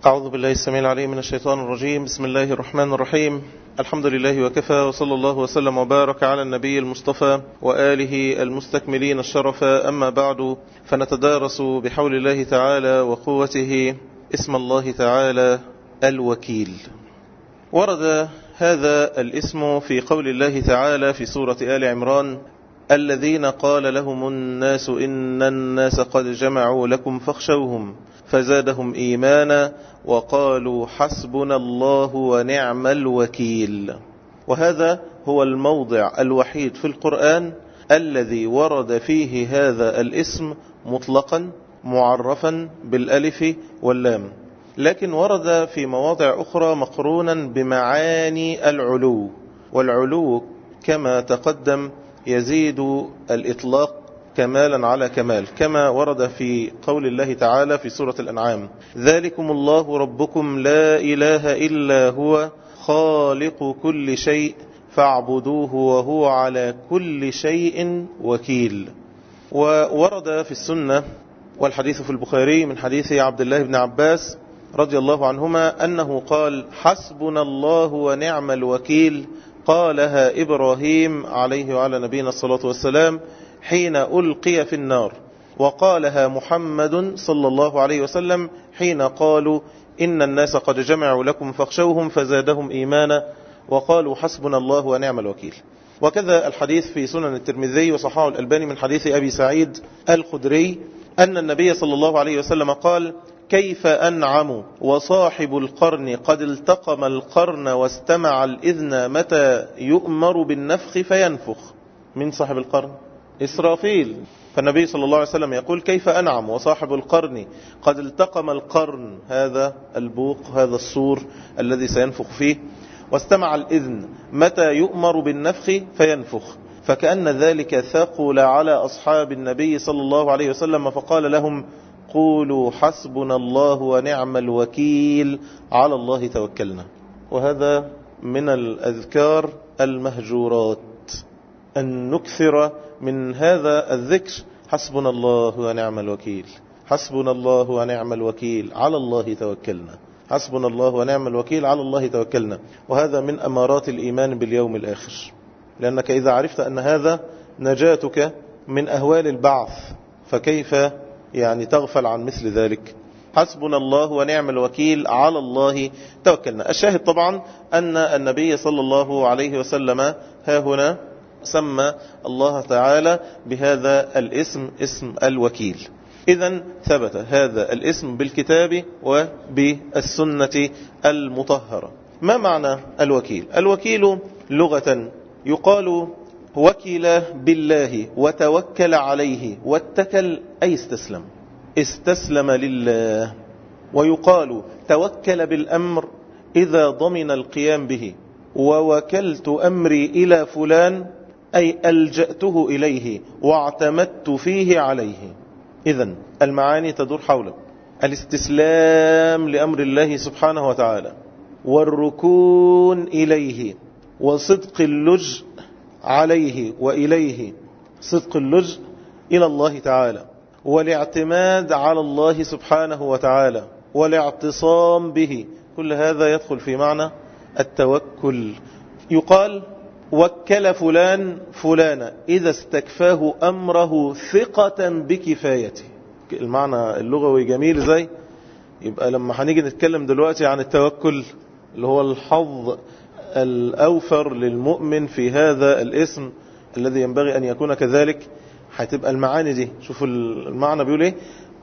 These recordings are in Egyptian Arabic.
أعوذ بالله السميع العليم من الشيطان الرجيم بسم الله الرحمن الرحيم الحمد لله وكفى وصلى الله وسلم وبارك على النبي المصطفى وآله المستكملين الشرف أما بعد فنتدارس بحول الله تعالى وقوته اسم الله تعالى الوكيل ورد هذا الاسم في قول الله تعالى في سورة آل عمران الذين قال لهم الناس إن الناس قد جمعوا لكم فاخشوهم فزادهم إيمانا وقالوا حسبنا الله ونعم الوكيل وهذا هو الموضع الوحيد في القرآن الذي ورد فيه هذا الاسم مطلقا معرفا بالألف واللام لكن ورد في مواضع أخرى مقرونا بمعاني العلو والعلو كما تقدم يزيد الإطلاق كمالا على كمال كما ورد في قول الله تعالى في سورة الأنعام ذلكم الله ربكم لا إله إلا هو خالق كل شيء فاعبدوه وهو على كل شيء وكيل وورد في السنة والحديث في البخاري من حديث عبد الله بن عباس رضي الله عنهما أنه قال حسبنا الله ونعم الوكيل قالها إبراهيم عليه وعلى نبينا الصلاة والسلام حين ألقي في النار وقالها محمد صلى الله عليه وسلم حين قالوا إن الناس قد جمعوا لكم فاخشوهم فزادهم إيمانا وقالوا حسبنا الله ونعم الوكيل وكذا الحديث في سنن الترمذي وصححه الألباني من حديث أبي سعيد الخدري أن النبي صلى الله عليه وسلم قال كيف أنعم وصاحب القرن قد التقم القرن واستمع الإذن متى يؤمر بالنفخ فينفخ من صاحب القرن إسرافيل فالنبي صلى الله عليه وسلم يقول كيف أنعم وصاحب القرن قد التقم القرن هذا البوق هذا الصور الذي سينفخ فيه واستمع الإذن متى يؤمر بالنفخ فينفخ فكأن ذلك ثقل على أصحاب النبي صلى الله عليه وسلم فقال لهم قولوا حسبنا الله ونعم الوكيل على الله توكلنا وهذا من الأذكار المهجورات أن نكثر من هذا الذكر حسبنا الله ونعم الوكيل حسبنا الله ونعم الوكيل على الله توكلنا حسبنا الله ونعم الوكيل على الله توكلنا وهذا من أمارات الإيمان باليوم الآخر لأنك إذا عرفت أن هذا نجاتك من أهوال البعث فكيف يعني تغفل عن مثل ذلك حسبنا الله ونعم الوكيل على الله توكلنا الشاهد طبعا أن النبي صلى الله عليه وسلم ها هنا سمى الله تعالى بهذا الاسم اسم الوكيل إذا ثبت هذا الاسم بالكتاب وبالسنة المطهرة ما معنى الوكيل الوكيل لغة يقال وكل بالله وتوكل عليه واتكل أي استسلم استسلم لله ويقال توكل بالأمر إذا ضمن القيام به ووكلت أمري إلى فلان أي ألجأته إليه واعتمدت فيه عليه إذا المعاني تدور حول الاستسلام لأمر الله سبحانه وتعالى والركون إليه وصدق اللجء عليه وإليه صدق اللجء إلى الله تعالى والاعتماد على الله سبحانه وتعالى والاعتصام به كل هذا يدخل في معنى التوكل يقال وكل فلان فلانا إذا استكفاه أمره ثقة بكفايته المعنى اللغوي جميل زي يبقى لما هنيجي نتكلم دلوقتي عن التوكل اللي هو الحظ الأوفر للمؤمن في هذا الاسم الذي ينبغي أن يكون كذلك هتبقى المعاني دي شوفوا المعنى بيقول ايه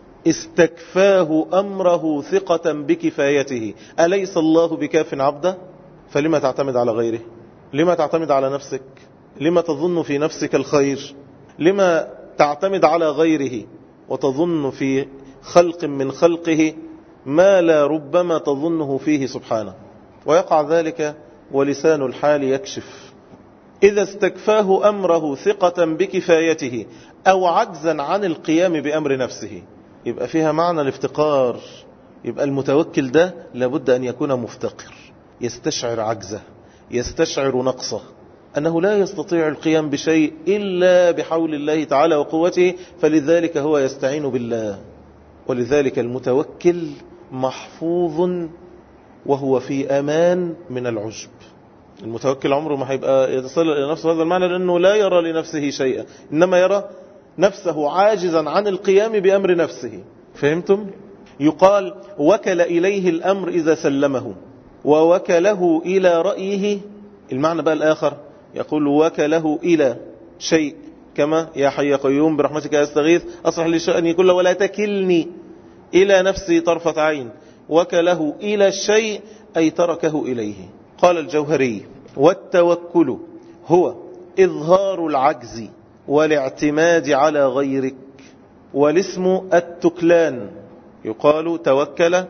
استكفاه أمره ثقة بكفايته أليس الله بكاف عبده فلما تعتمد على غيره لما تعتمد على نفسك لما تظن في نفسك الخير لما تعتمد على غيره وتظن في خلق من خلقه ما لا ربما تظنه فيه سبحانه ويقع ذلك ولسان الحال يكشف إذا استكفاه أمره ثقة بكفايته أو عجزا عن القيام بأمر نفسه يبقى فيها معنى الافتقار يبقى المتوكل ده لابد أن يكون مفتقر يستشعر عجزه يستشعر نقصه أنه لا يستطيع القيام بشيء إلا بحول الله تعالى وقوته فلذلك هو يستعين بالله ولذلك المتوكل محفوظ وهو في أمان من العجب المتوكل عمره ما هيبقى يتصل إلى نفسه هذا المعنى لأنه لا يرى لنفسه شيئا إنما يرى نفسه عاجزا عن القيام بأمر نفسه فهمتم؟ يقال وكل إليه الأمر إذا سلمه ووكله إلى رأيه المعنى بقى الآخر يقول وكله إلى شيء كما يا حي قيوم برحمتك أستغيث أصلح لي شأني كله ولا تكلني إلى نفسي طرفة عين وكله إلى الشيء أي تركه إليه قال الجوهري والتوكل هو إظهار العجز والاعتماد على غيرك والاسم التكلان يقال توكل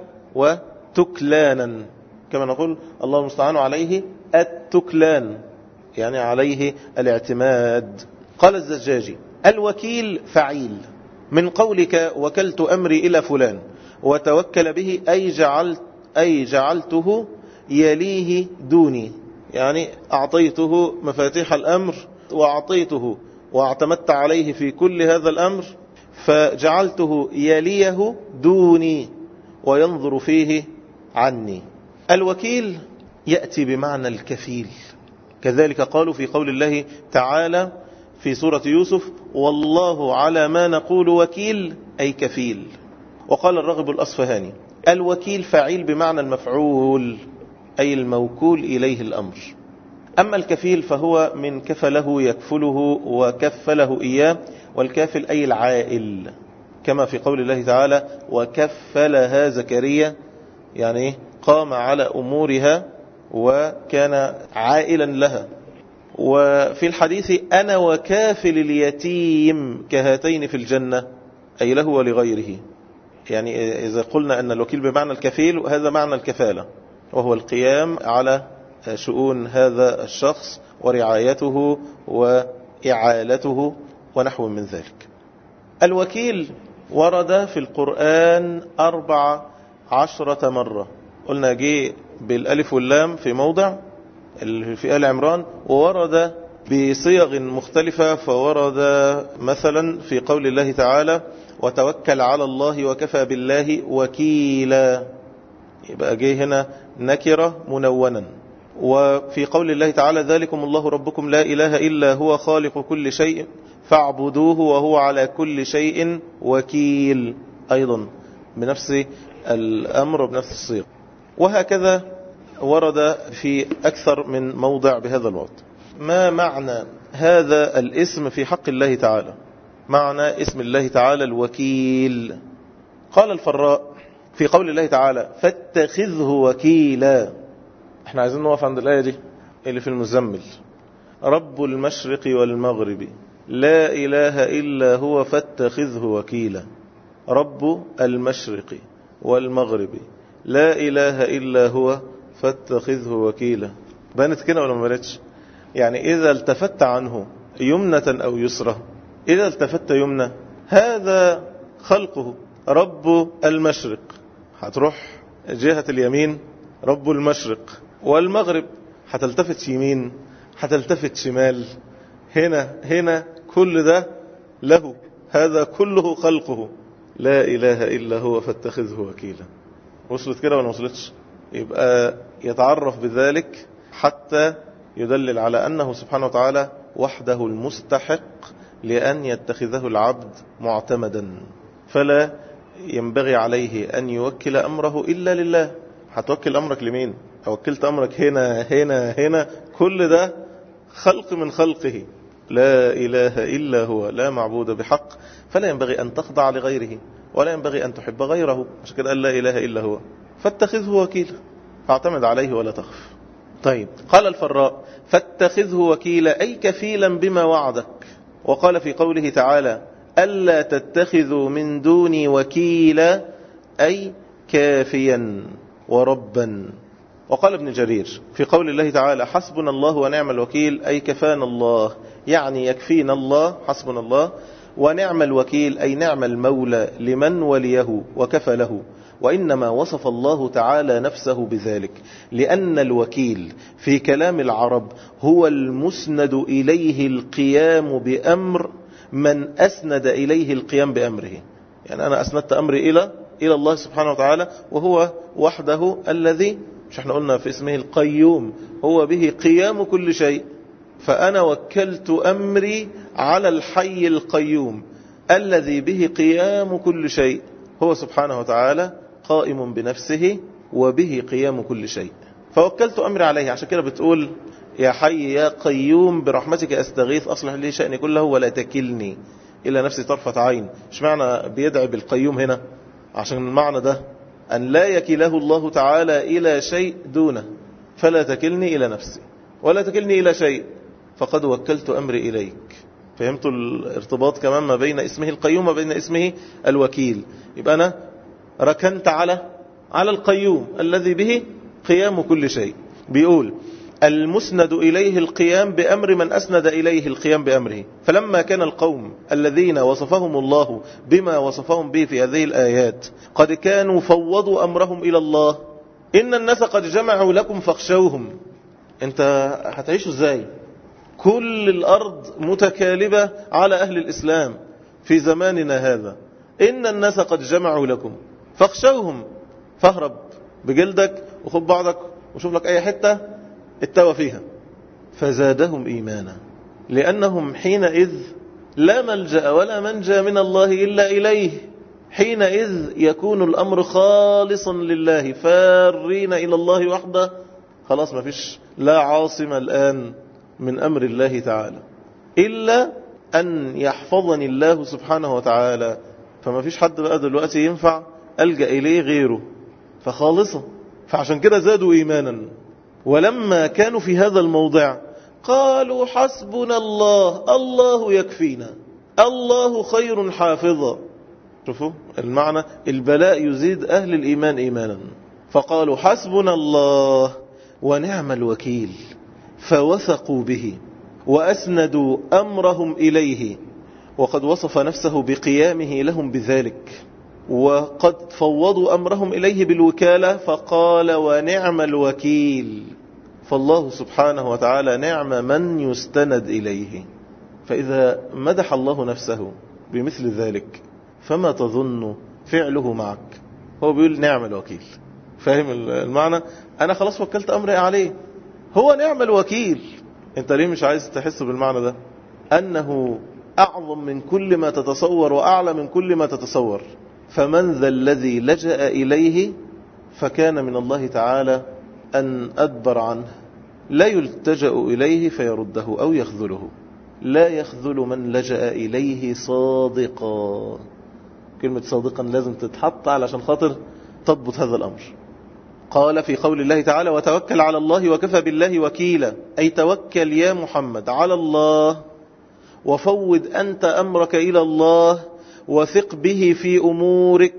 وتكلانا كما نقول الله المستعان عليه التكلان يعني عليه الاعتماد قال الزجاجي الوكيل فعيل من قولك وكلت أمري إلى فلان وتوكل به أي, جعلت أي جعلته يليه دوني يعني أعطيته مفاتيح الأمر وأعطيته واعتمدت عليه في كل هذا الأمر فجعلته يليه دوني وينظر فيه عني الوكيل يأتي بمعنى الكفيل كذلك قالوا في قول الله تعالى في سورة يوسف والله على ما نقول وكيل أي كفيل وقال الرغب الأصفهاني الوكيل فعيل بمعنى المفعول أي الموكول إليه الأمر أما الكفيل فهو من كفله يكفله وكفله إياه والكافل أي العائل كما في قول الله تعالى وكفلها زكريا يعني قام على أمورها وكان عائلا لها وفي الحديث أنا وكافل اليتيم كهاتين في الجنة أي له ولغيره يعني إذا قلنا أن الوكيل بمعنى الكفيل هذا معنى الكفالة وهو القيام على شؤون هذا الشخص ورعايته وإعالته ونحو من ذلك الوكيل ورد في القرآن أربع عشرة مرة قلنا جه بالألف واللام في موضع في آل عمران وورد بصيغ مختلفة فورد مثلا في قول الله تعالى وتوكل على الله وكفى بالله وكيلا يبقى جه هنا نكرة منونا وفي قول الله تعالى ذلكم الله ربكم لا إله إلا هو خالق كل شيء فاعبدوه وهو على كل شيء وكيل أيضا بنفس الأمر وبنفس الصيغ وهكذا ورد في أكثر من موضع بهذا الوقت ما معنى هذا الاسم في حق الله تعالى معنى اسم الله تعالى الوكيل قال الفراء في قول الله تعالى فاتخذه وكيلا احنا عايزين نوقف عند الآية دي اللي في المزمل رب المشرق والمغرب لا إله إلا هو فاتخذه وكيلا رب المشرق والمغرب لا إله إلا هو فاتخذه وكيلا بانت كده ولا ما بانتش يعني إذا التفت عنه يمنة أو يسرى إذا التفت يمنى هذا خلقه رب المشرق هتروح جهة اليمين رب المشرق والمغرب هتلتفت يمين هتلتفت شمال هنا هنا كل ده له هذا كله خلقه لا إله إلا هو فاتخذه وكيلا وصلت كده ولا وصلتش يبقى يتعرف بذلك حتى يدلل على أنه سبحانه وتعالى وحده المستحق لأن يتخذه العبد معتمدا فلا ينبغي عليه أن يوكل أمره إلا لله هتوكل أمرك لمين وكلت أمرك هنا هنا هنا كل ده خلق من خلقه لا إله إلا هو لا معبود بحق فلا ينبغي أن تخضع لغيره ولا ينبغي أن تحب غيره عشان كده لا إله إلا هو فاتخذه وكيلا فاعتمد عليه ولا تخف طيب قال الفراء فاتخذه وكيلا أي كفيلا بما وعدك وقال في قوله تعالى ألا تتخذوا من دوني وكيلا أي كافيا وربا وقال ابن جرير في قول الله تعالى حسبنا الله ونعم الوكيل أي كفانا الله يعني يكفينا الله حسبنا الله ونعم الوكيل أي نعم المولى لمن وليه وكفى له وإنما وصف الله تعالى نفسه بذلك لأن الوكيل في كلام العرب هو المسند إليه القيام بأمر من أسند إليه القيام بأمره يعني أنا أسندت أمري إلى إلى الله سبحانه وتعالى وهو وحده الذي مش احنا قلنا في اسمه القيوم هو به قيام كل شيء فأنا وكلت أمري على الحي القيوم الذي به قيام كل شيء هو سبحانه وتعالى قائم بنفسه وبه قيام كل شيء فوكلت أمري عليه عشان كده بتقول يا حي يا قيوم برحمتك أستغيث أصلح لي شأني كله ولا تكلني إلى نفسي طرفة عين مش معنى بيدعي بالقيوم هنا عشان المعنى ده أن لا يكله الله تعالى إلى شيء دونه فلا تكلني إلى نفسي ولا تكلني إلى شيء فقد وكلت أمري إليك فهمتوا الارتباط كمان ما بين اسمه القيوم وبين اسمه الوكيل يبقى أنا ركنت على على القيوم الذي به قيام كل شيء بيقول المسند إليه القيام بأمر من أسند إليه القيام بأمره فلما كان القوم الذين وصفهم الله بما وصفهم به في هذه الآيات قد كانوا فوضوا أمرهم إلى الله إن الناس قد جمعوا لكم فاخشوهم انت هتعيشوا ازاي كل الأرض متكالبة على أهل الإسلام في زماننا هذا إن الناس قد جمعوا لكم فاخشوهم فاهرب بجلدك وخد بعضك وشوف لك أي حتة اتوى فيها فزادهم إيمانا لأنهم حينئذ لا ملجأ ولا منجى من الله إلا إليه حينئذ يكون الأمر خالصا لله فارين إلى الله وحده خلاص ما فيش لا عاصم الآن من أمر الله تعالى إلا أن يحفظني الله سبحانه وتعالى فما فيش حد بقى دلوقتي ينفع ألجأ إليه غيره فخالصة فعشان كده زادوا إيمانا ولما كانوا في هذا الموضع قالوا حسبنا الله الله يكفينا الله خير حافظا شوفوا المعنى البلاء يزيد أهل الإيمان إيمانا فقالوا حسبنا الله ونعم الوكيل فوثقوا به وأسندوا أمرهم إليه وقد وصف نفسه بقيامه لهم بذلك وقد فوضوا أمرهم إليه بالوكالة فقال ونعم الوكيل فالله سبحانه وتعالى نعم من يستند إليه فإذا مدح الله نفسه بمثل ذلك فما تظن فعله معك هو بيقول نعم الوكيل فاهم المعنى أنا خلاص وكلت أمري عليه هو نعم الوكيل انت ليه مش عايز تحس بالمعنى ده أنه أعظم من كل ما تتصور وأعلى من كل ما تتصور فمن ذا الذي لجأ إليه فكان من الله تعالى أن أدبر عنه لا يلتجأ إليه فيرده أو يخذله لا يخذل من لجأ إليه صادقا كلمة صادقا لازم تتحط علشان خاطر تضبط هذا الأمر قال في قول الله تعالى وتوكل على الله وكفى بالله وكيلا أي توكل يا محمد على الله وفوض أنت أمرك إلى الله وثق به في أمورك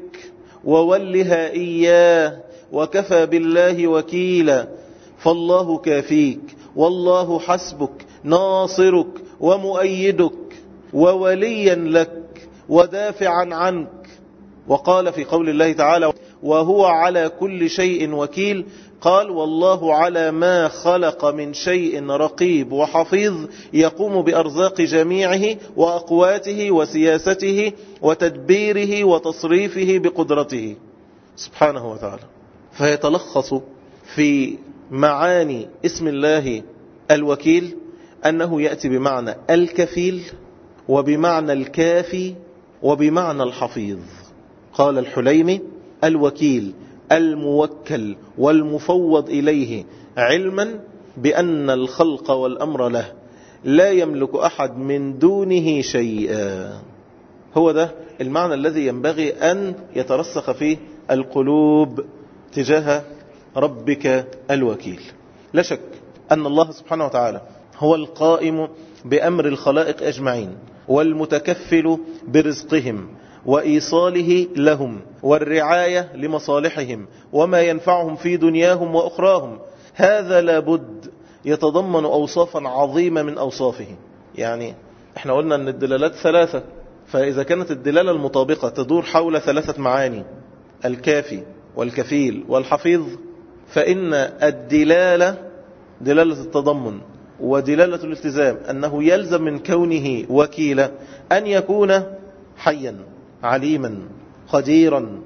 وولها إياه وكفى بالله وكيلا فالله كافيك والله حسبك ناصرك ومؤيدك ووليا لك ودافعا عنك وقال في قول الله تعالى وهو على كل شيء وكيل قال والله على ما خلق من شيء رقيب وحفيظ يقوم بأرزاق جميعه وأقواته وسياسته وتدبيره وتصريفه بقدرته سبحانه وتعالى فيتلخص في معاني اسم الله الوكيل أنه يأتي بمعنى الكفيل وبمعنى الكافي وبمعنى الحفيظ قال الحليمي الوكيل الموكل والمفوض إليه علما بأن الخلق والأمر له لا يملك أحد من دونه شيئا هو ده المعنى الذي ينبغي أن يترسخ فيه القلوب تجاه ربك الوكيل لا شك أن الله سبحانه وتعالى هو القائم بأمر الخلائق أجمعين والمتكفل برزقهم وإيصاله لهم والرعاية لمصالحهم وما ينفعهم في دنياهم وأخراهم هذا لابد يتضمن أوصافا عظيمة من أوصافه يعني احنا قلنا أن الدلالات ثلاثة فإذا كانت الدلالة المطابقة تدور حول ثلاثة معاني الكافي والكفيل والحفيظ فإن الدلالة دلالة التضمن ودلالة الالتزام أنه يلزم من كونه وكيلا أن يكون حيا عليما قديرا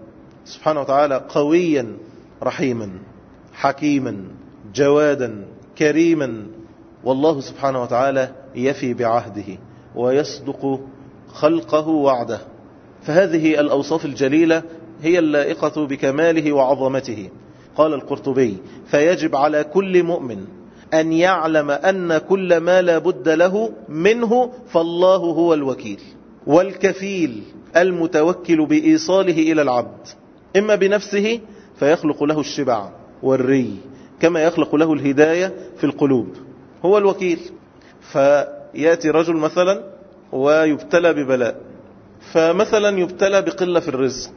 سبحانه وتعالى قويا رحيما حكيما جوادا كريما والله سبحانه وتعالى يفي بعهده ويصدق خلقه وعده فهذه الأوصاف الجليلة هي اللائقة بكماله وعظمته قال القرطبي فيجب على كل مؤمن أن يعلم أن كل ما لا بد له منه فالله هو الوكيل والكفيل المتوكل بإيصاله إلى العبد إما بنفسه فيخلق له الشبع والري كما يخلق له الهداية في القلوب هو الوكيل فيأتي رجل مثلا ويبتلى ببلاء فمثلا يبتلى بقلة في الرزق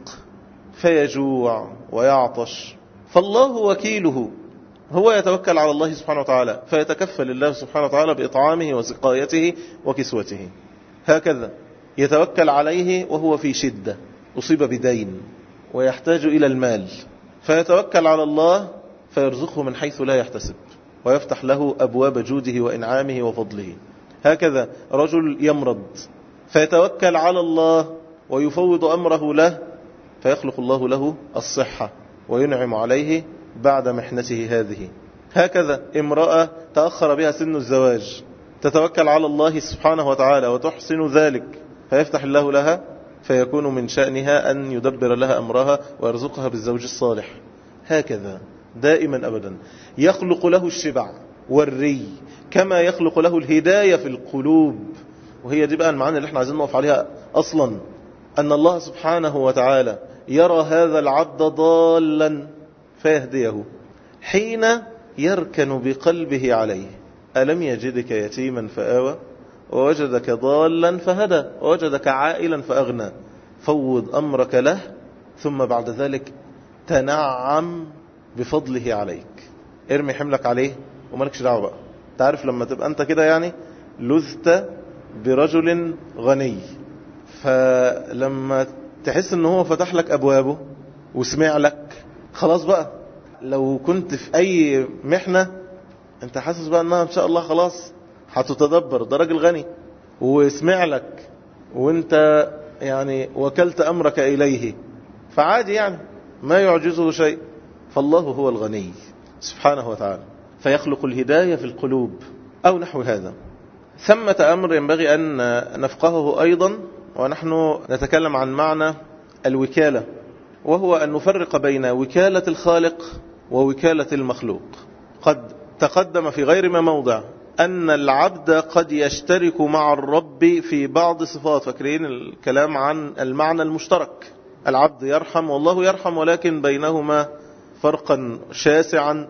فيجوع ويعطش فالله وكيله هو يتوكل على الله سبحانه وتعالى فيتكفل الله سبحانه وتعالى بإطعامه وسقايته وكسوته هكذا يتوكل عليه وهو في شدة أصيب بدين ويحتاج إلى المال فيتوكل على الله فيرزقه من حيث لا يحتسب ويفتح له أبواب جوده وإنعامه وفضله هكذا رجل يمرض فيتوكل على الله ويفوض أمره له فيخلق الله له الصحة وينعم عليه بعد محنته هذه هكذا امرأة تأخر بها سن الزواج تتوكل على الله سبحانه وتعالى وتحسن ذلك فيفتح الله لها فيكون من شأنها أن يدبر لها أمرها ويرزقها بالزوج الصالح هكذا دائما أبدا يخلق له الشبع والري كما يخلق له الهداية في القلوب وهي دي بقى المعاني اللي احنا عايزين نقف عليها أصلا أن الله سبحانه وتعالى يرى هذا العبد ضالا فيهديه حين يركن بقلبه عليه ألم يجدك يتيما فآوى ووجدك ضالا فهدى ووجدك عائلا فأغنى فوض أمرك له ثم بعد ذلك تنعم بفضله عليك ارمي حملك عليه ومالكش دعوه بقى تعرف لما تبقى انت كده يعني لذت برجل غني فلما تحس ان هو فتح لك ابوابه وسمع لك خلاص بقى لو كنت في اي محنة انت حاسس بقى انها ان شاء الله خلاص هتتدبر ده راجل غني وسمع لك وانت يعني وكلت امرك اليه فعادي يعني ما يعجزه شيء فالله هو الغني سبحانه وتعالى فيخلق الهداية في القلوب أو نحو هذا ثمة أمر ينبغي أن نفقهه أيضا ونحن نتكلم عن معنى الوكالة وهو أن نفرق بين وكالة الخالق ووكالة المخلوق قد تقدم في غير ما موضع أن العبد قد يشترك مع الرب في بعض صفات فاكرين الكلام عن المعنى المشترك العبد يرحم والله يرحم ولكن بينهما فرقا شاسعا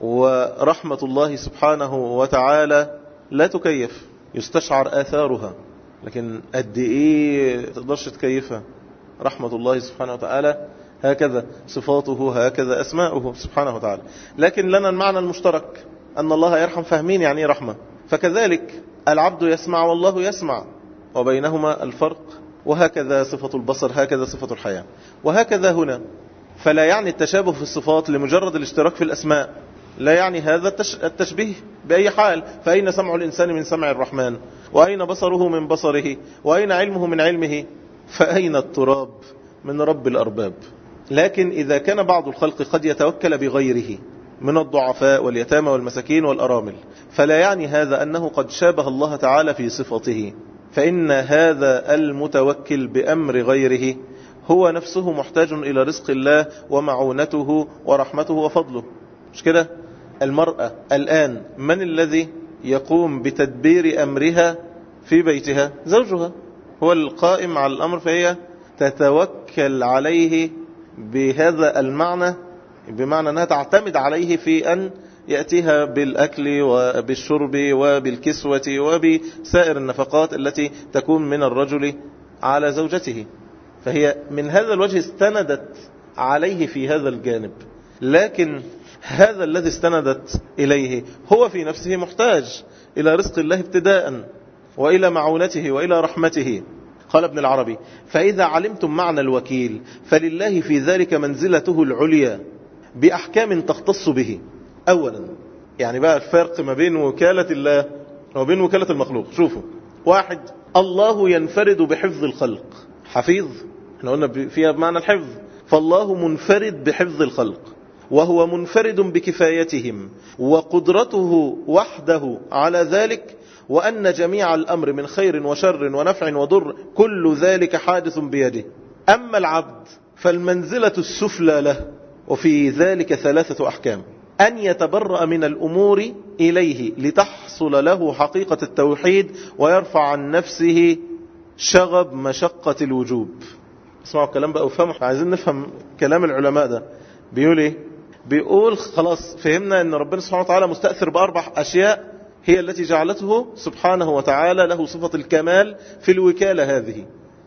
ورحمة الله سبحانه وتعالى لا تكيف يستشعر آثارها لكن قد إيه تقدرش تكيفها رحمة الله سبحانه وتعالى هكذا صفاته هكذا أسماؤه سبحانه وتعالى لكن لنا المعنى المشترك أن الله يرحم فاهمين يعني رحمة فكذلك العبد يسمع والله يسمع وبينهما الفرق وهكذا صفة البصر هكذا صفة الحياة وهكذا هنا فلا يعني التشابه في الصفات لمجرد الاشتراك في الأسماء لا يعني هذا التشبيه بأي حال فأين سمع الإنسان من سمع الرحمن وأين بصره من بصره وأين علمه من علمه فأين التراب من رب الأرباب لكن إذا كان بعض الخلق قد يتوكل بغيره من الضعفاء واليتامى والمساكين والأرامل فلا يعني هذا أنه قد شابه الله تعالى في صفته فإن هذا المتوكل بأمر غيره هو نفسه محتاج إلى رزق الله ومعونته ورحمته وفضله مش كده المرأة الآن من الذي يقوم بتدبير أمرها في بيتها زوجها هو القائم على الأمر فهي تتوكل عليه بهذا المعنى بمعنى أنها تعتمد عليه في أن يأتيها بالأكل وبالشرب وبالكسوة وبسائر النفقات التي تكون من الرجل على زوجته فهي من هذا الوجه استندت عليه في هذا الجانب لكن هذا الذي استندت إليه هو في نفسه محتاج إلى رزق الله ابتداء وإلى معونته وإلى رحمته قال ابن العربي فإذا علمتم معنى الوكيل فلله في ذلك منزلته العليا بأحكام تختص به أولا يعني بقى الفرق ما بين وكالة الله وبين وكالة المخلوق شوفوا واحد الله ينفرد بحفظ الخلق حفيظ احنا قلنا فيها بمعنى الحفظ فالله منفرد بحفظ الخلق وهو منفرد بكفايتهم وقدرته وحده على ذلك وأن جميع الأمر من خير وشر ونفع وضر كل ذلك حادث بيده أما العبد فالمنزلة السفلى له وفي ذلك ثلاثة أحكام أن يتبرأ من الأمور إليه لتحصل له حقيقة التوحيد ويرفع عن نفسه شغب مشقة الوجوب اسمعوا الكلام بقى وفهموا عايزين نفهم كلام العلماء ده بيقول ايه بيقول خلاص فهمنا ان ربنا سبحانه وتعالى مستأثر بأربع أشياء هي التي جعلته سبحانه وتعالى له صفة الكمال في الوكالة هذه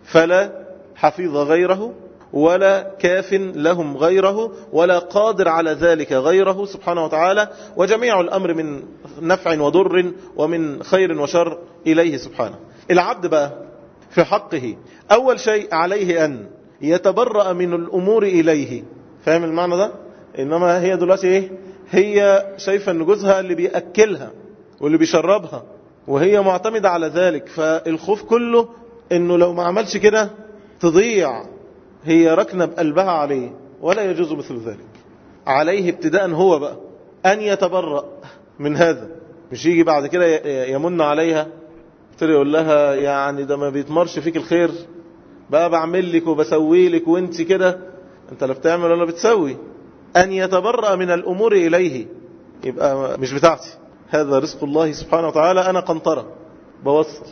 فلا حفيظ غيره ولا كاف لهم غيره ولا قادر على ذلك غيره سبحانه وتعالى وجميع الأمر من نفع وضر ومن خير وشر إليه سبحانه العبد بقى في حقه أول شيء عليه أن يتبرأ من الأمور إليه فاهم المعنى ده؟ إنما هي دلوقتي إيه؟ هي شايفة أن جوزها اللي بيأكلها واللي بيشربها وهي معتمدة على ذلك فالخوف كله أنه لو ما عملش كده تضيع هي ركنة بقلبها عليه ولا يجوز مثل ذلك عليه ابتداء هو بقى أن يتبرأ من هذا مش يجي بعد كده يمن عليها ابتدى يقول لها يعني ده ما بيتمرش فيك الخير بقى بعمل لك وبسوي لك وانت كده انت لا بتعمل ولا بتسوي أن يتبرأ من الأمور إليه يبقى مش بتاعتي هذا رزق الله سبحانه وتعالى أنا قنطرة بوصل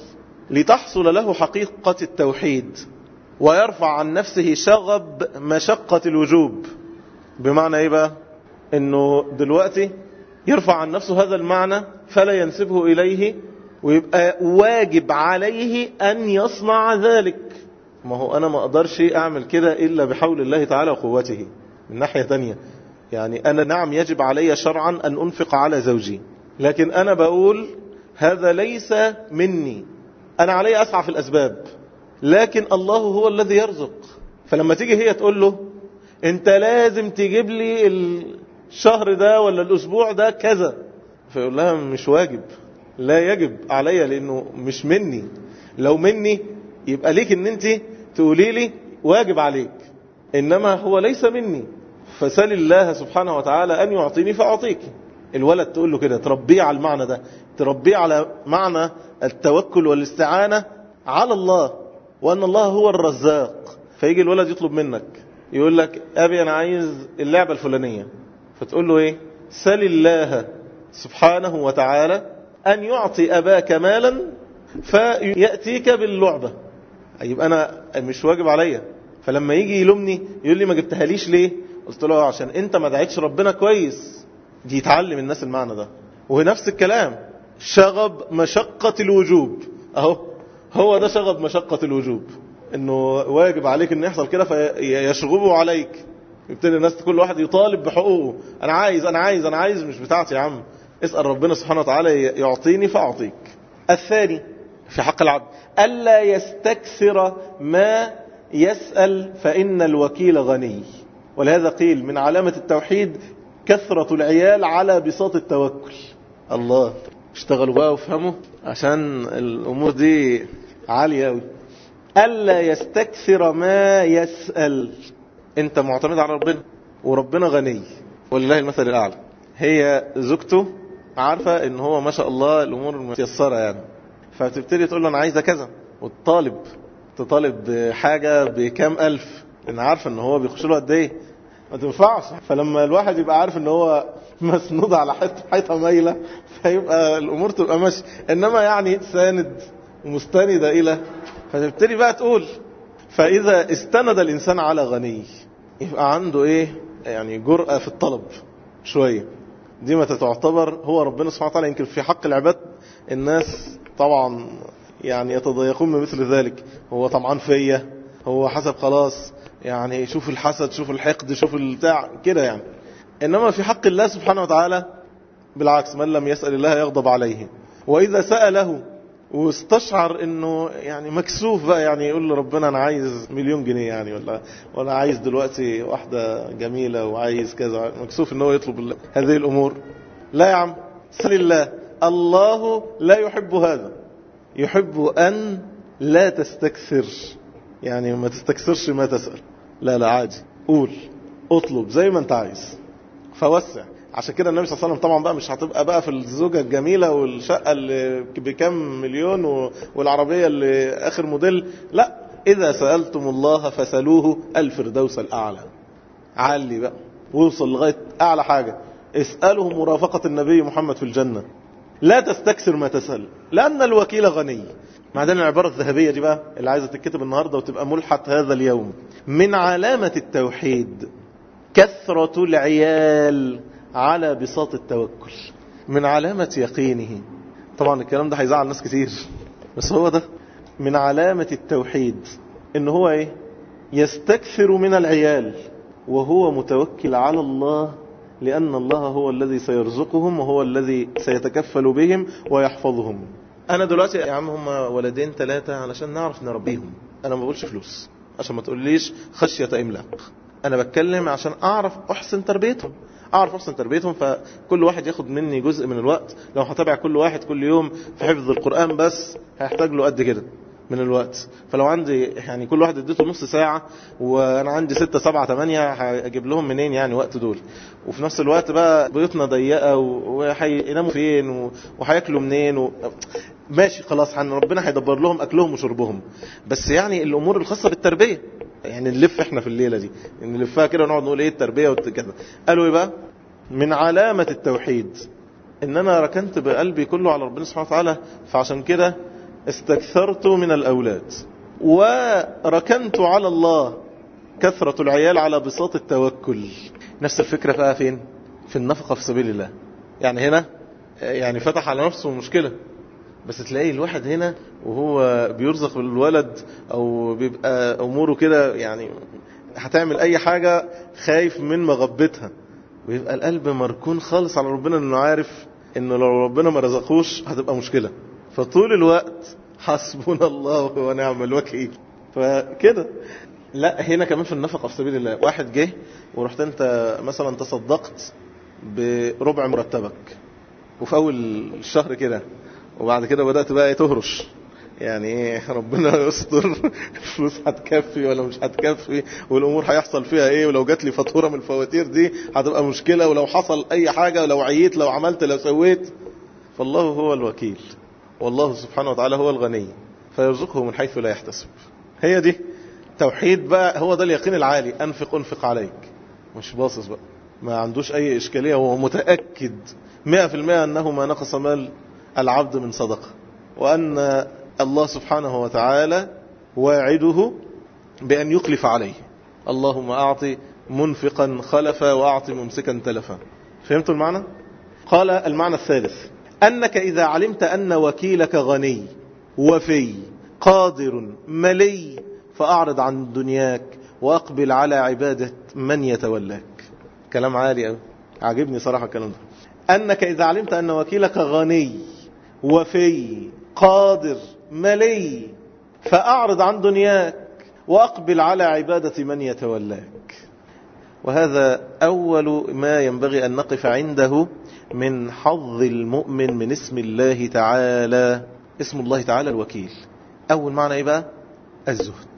لتحصل له حقيقة التوحيد ويرفع عن نفسه شغب مشقة الوجوب بمعنى ايه بقى انه دلوقتي يرفع عن نفسه هذا المعنى فلا ينسبه اليه ويبقى واجب عليه ان يصنع ذلك ما هو انا ما اقدرش اعمل كده الا بحول الله تعالى وقوته من ناحية تانية يعني انا نعم يجب علي شرعا ان انفق على زوجي لكن انا بقول هذا ليس مني انا علي اسعى في الاسباب لكن الله هو الذي يرزق فلما تيجي هي تقول له انت لازم تجيب لي الشهر ده ولا الاسبوع ده كذا فيقول لها مش واجب لا يجب عليا لانه مش مني لو مني يبقى ليك ان انت تقولي لي واجب عليك انما هو ليس مني فسال الله سبحانه وتعالى ان يعطيني فاعطيك الولد تقول له كده تربيه على المعنى ده تربيه على معنى التوكل والاستعانة على الله وأن الله هو الرزاق فيجي الولد يطلب منك يقول لك أبي أنا عايز اللعبة الفلانية فتقول له إيه سل الله سبحانه وتعالى أن يعطي أباك مالا فيأتيك باللعبة يبقى أنا مش واجب عليا فلما يجي يلومني يقول لي ما جبتها ليش ليه قلت له عشان انت ما دعيتش ربنا كويس دي يتعلم الناس المعنى ده ونفس الكلام شغب مشقة الوجوب اهو هو ده شغب مشقة الوجوب انه واجب عليك ان يحصل كده فيشغبوا عليك يبتدي الناس كل واحد يطالب بحقوقه انا عايز انا عايز انا عايز مش بتاعتي يا عم اسأل ربنا سبحانه وتعالى يعطيني فاعطيك الثاني في حق العبد ألا يستكثر ما يسأل فإن الوكيل غني ولهذا قيل من علامة التوحيد كثرة العيال على بساط التوكل الله اشتغلوا بقى وافهموا عشان الأمور دي عالية أوي ألا يستكثر ما يسأل انت معتمد على ربنا وربنا غني ولله المثل الأعلى هي زوجته عارفة ان هو ما شاء الله الأمور متيسرة يعني فتبتدي تقول له أنا عايزة كذا وتطالب تطالب بحاجة بكام ألف لأن عارفة ان هو بيخش له قد ايه ما تنفعش فلما الواحد يبقى عارف ان هو مسنود على حته حيطه مايله فيبقى الامور تبقى ماشيه انما يعني ساند ومستند الى فتبتدي بقى تقول فاذا استند الانسان على غني يبقى عنده ايه يعني جرأة في الطلب شويه دي ما تعتبر هو ربنا سبحانه وتعالى يمكن في حق العباد الناس طبعا يعني يتضايقون من مثل ذلك هو طمعان فيا هو حسب خلاص يعني شوف الحسد شوف الحقد شوف البتاع كده يعني إنما في حق الله سبحانه وتعالى بالعكس من لم يسأل الله يغضب عليه وإذا سأله واستشعر انه يعني مكسوف بقى يعني يقول لربنا انا عايز مليون جنيه يعني ولا ولا عايز دلوقتي واحدة جميلة وعايز كذا مكسوف ان هو يطلب هذه الامور لا يا عم سل الله الله لا يحب هذا يحب ان لا تستكثر يعني ما تستكثرش ما تسأل لا لا عادي قول اطلب زي ما انت عايز فوسع عشان كده النبي صلى الله عليه وسلم طبعا بقى مش هتبقى بقى في الزوجة الجميلة والشقة اللي بكم مليون والعربية اللي آخر موديل لا إذا سألتم الله فسألوه الفردوس الأعلى علي بقى ووصل لغاية أعلى حاجة اسأله مرافقة النبي محمد في الجنة لا تستكثر ما تسأل لأن الوكيل غني بعدين العبارة الذهبية دي بقى اللي عايزة تتكتب النهاردة وتبقى ملحة هذا اليوم من علامة التوحيد كثرة العيال على بساط التوكل من علامة يقينه طبعا الكلام ده هيزعل ناس كتير بس هو ده من علامة التوحيد ان هو ايه يستكثر من العيال وهو متوكل على الله لأن الله هو الذي سيرزقهم وهو الذي سيتكفل بهم ويحفظهم أنا دلوقتي يا عم هم ولدين ثلاثة علشان نعرف نربيهم أنا ما بقولش فلوس عشان ما تقوليش خشية إملاق أنا بتكلم عشان أعرف أحسن تربيتهم أعرف أحسن تربيتهم فكل واحد ياخد مني جزء من الوقت لو هتابع كل واحد كل يوم في حفظ القرآن بس هيحتاج له قد كده من الوقت فلو عندي يعني كل واحد اديته نص ساعة وانا عندي ستة سبعة تمانية هجيب لهم منين يعني وقت دول وفي نفس الوقت بقى بيوتنا ضيقة وهيناموا فين وهياكلوا منين و... ماشي خلاص حن ربنا هيدبر لهم اكلهم وشربهم بس يعني الامور الخاصة بالتربية يعني نلف احنا في الليلة دي نلفها كده ونقعد نقول ايه التربية وكذا قالوا ايه بقى من علامة التوحيد ان انا ركنت بقلبي كله على ربنا سبحانه وتعالى فعشان كده استكثرت من الأولاد وركنت على الله كثرة العيال على بساط التوكل نفس الفكرة بقى فين في النفقة في سبيل الله يعني هنا يعني فتح على نفسه مشكلة بس تلاقي الواحد هنا وهو بيرزق بالولد او بيبقى اموره كده يعني هتعمل اي حاجة خايف من مغبتها ويبقى القلب مركون خالص على ربنا انه عارف انه لو ربنا ما رزقوش هتبقى مشكلة فطول الوقت حسبنا الله ونعم الوكيل فكده لا هنا كمان في النفقة في سبيل الله واحد جه ورحت انت مثلا تصدقت بربع مرتبك وفي اول الشهر كده وبعد كده بدأت بقى تهرش يعني ايه ربنا يستر الفلوس هتكفي ولا مش هتكفي والامور هيحصل فيها ايه ولو جات لي فاتوره من الفواتير دي هتبقى مشكله ولو حصل اي حاجه لو عييت لو عملت لو سويت فالله هو الوكيل والله سبحانه وتعالى هو الغني فيرزقه من حيث لا يحتسب هي دي توحيد بقى هو ده اليقين العالي انفق انفق عليك مش باصص بقى ما عندوش اي اشكالية هو متأكد مئة في المئة انه ما نقص مال العبد من صدقة وان الله سبحانه وتعالى واعده بان يخلف عليه اللهم اعطي منفقا خلفا واعطي ممسكا تلفا فهمتوا المعنى قال المعنى الثالث أنك إذا علمت أن وكيلك غني وفي قادر ملي فأعرض عن دنياك وأقبل على عبادة من يتولاك كلام عالي أوي عجبني صراحة الكلام ده أنك إذا علمت أن وكيلك غني وفي قادر ملي فأعرض عن دنياك وأقبل على عبادة من يتولاك وهذا أول ما ينبغي أن نقف عنده من حظ المؤمن من اسم الله تعالى اسم الله تعالى الوكيل أول معنى إيه بقى الزهد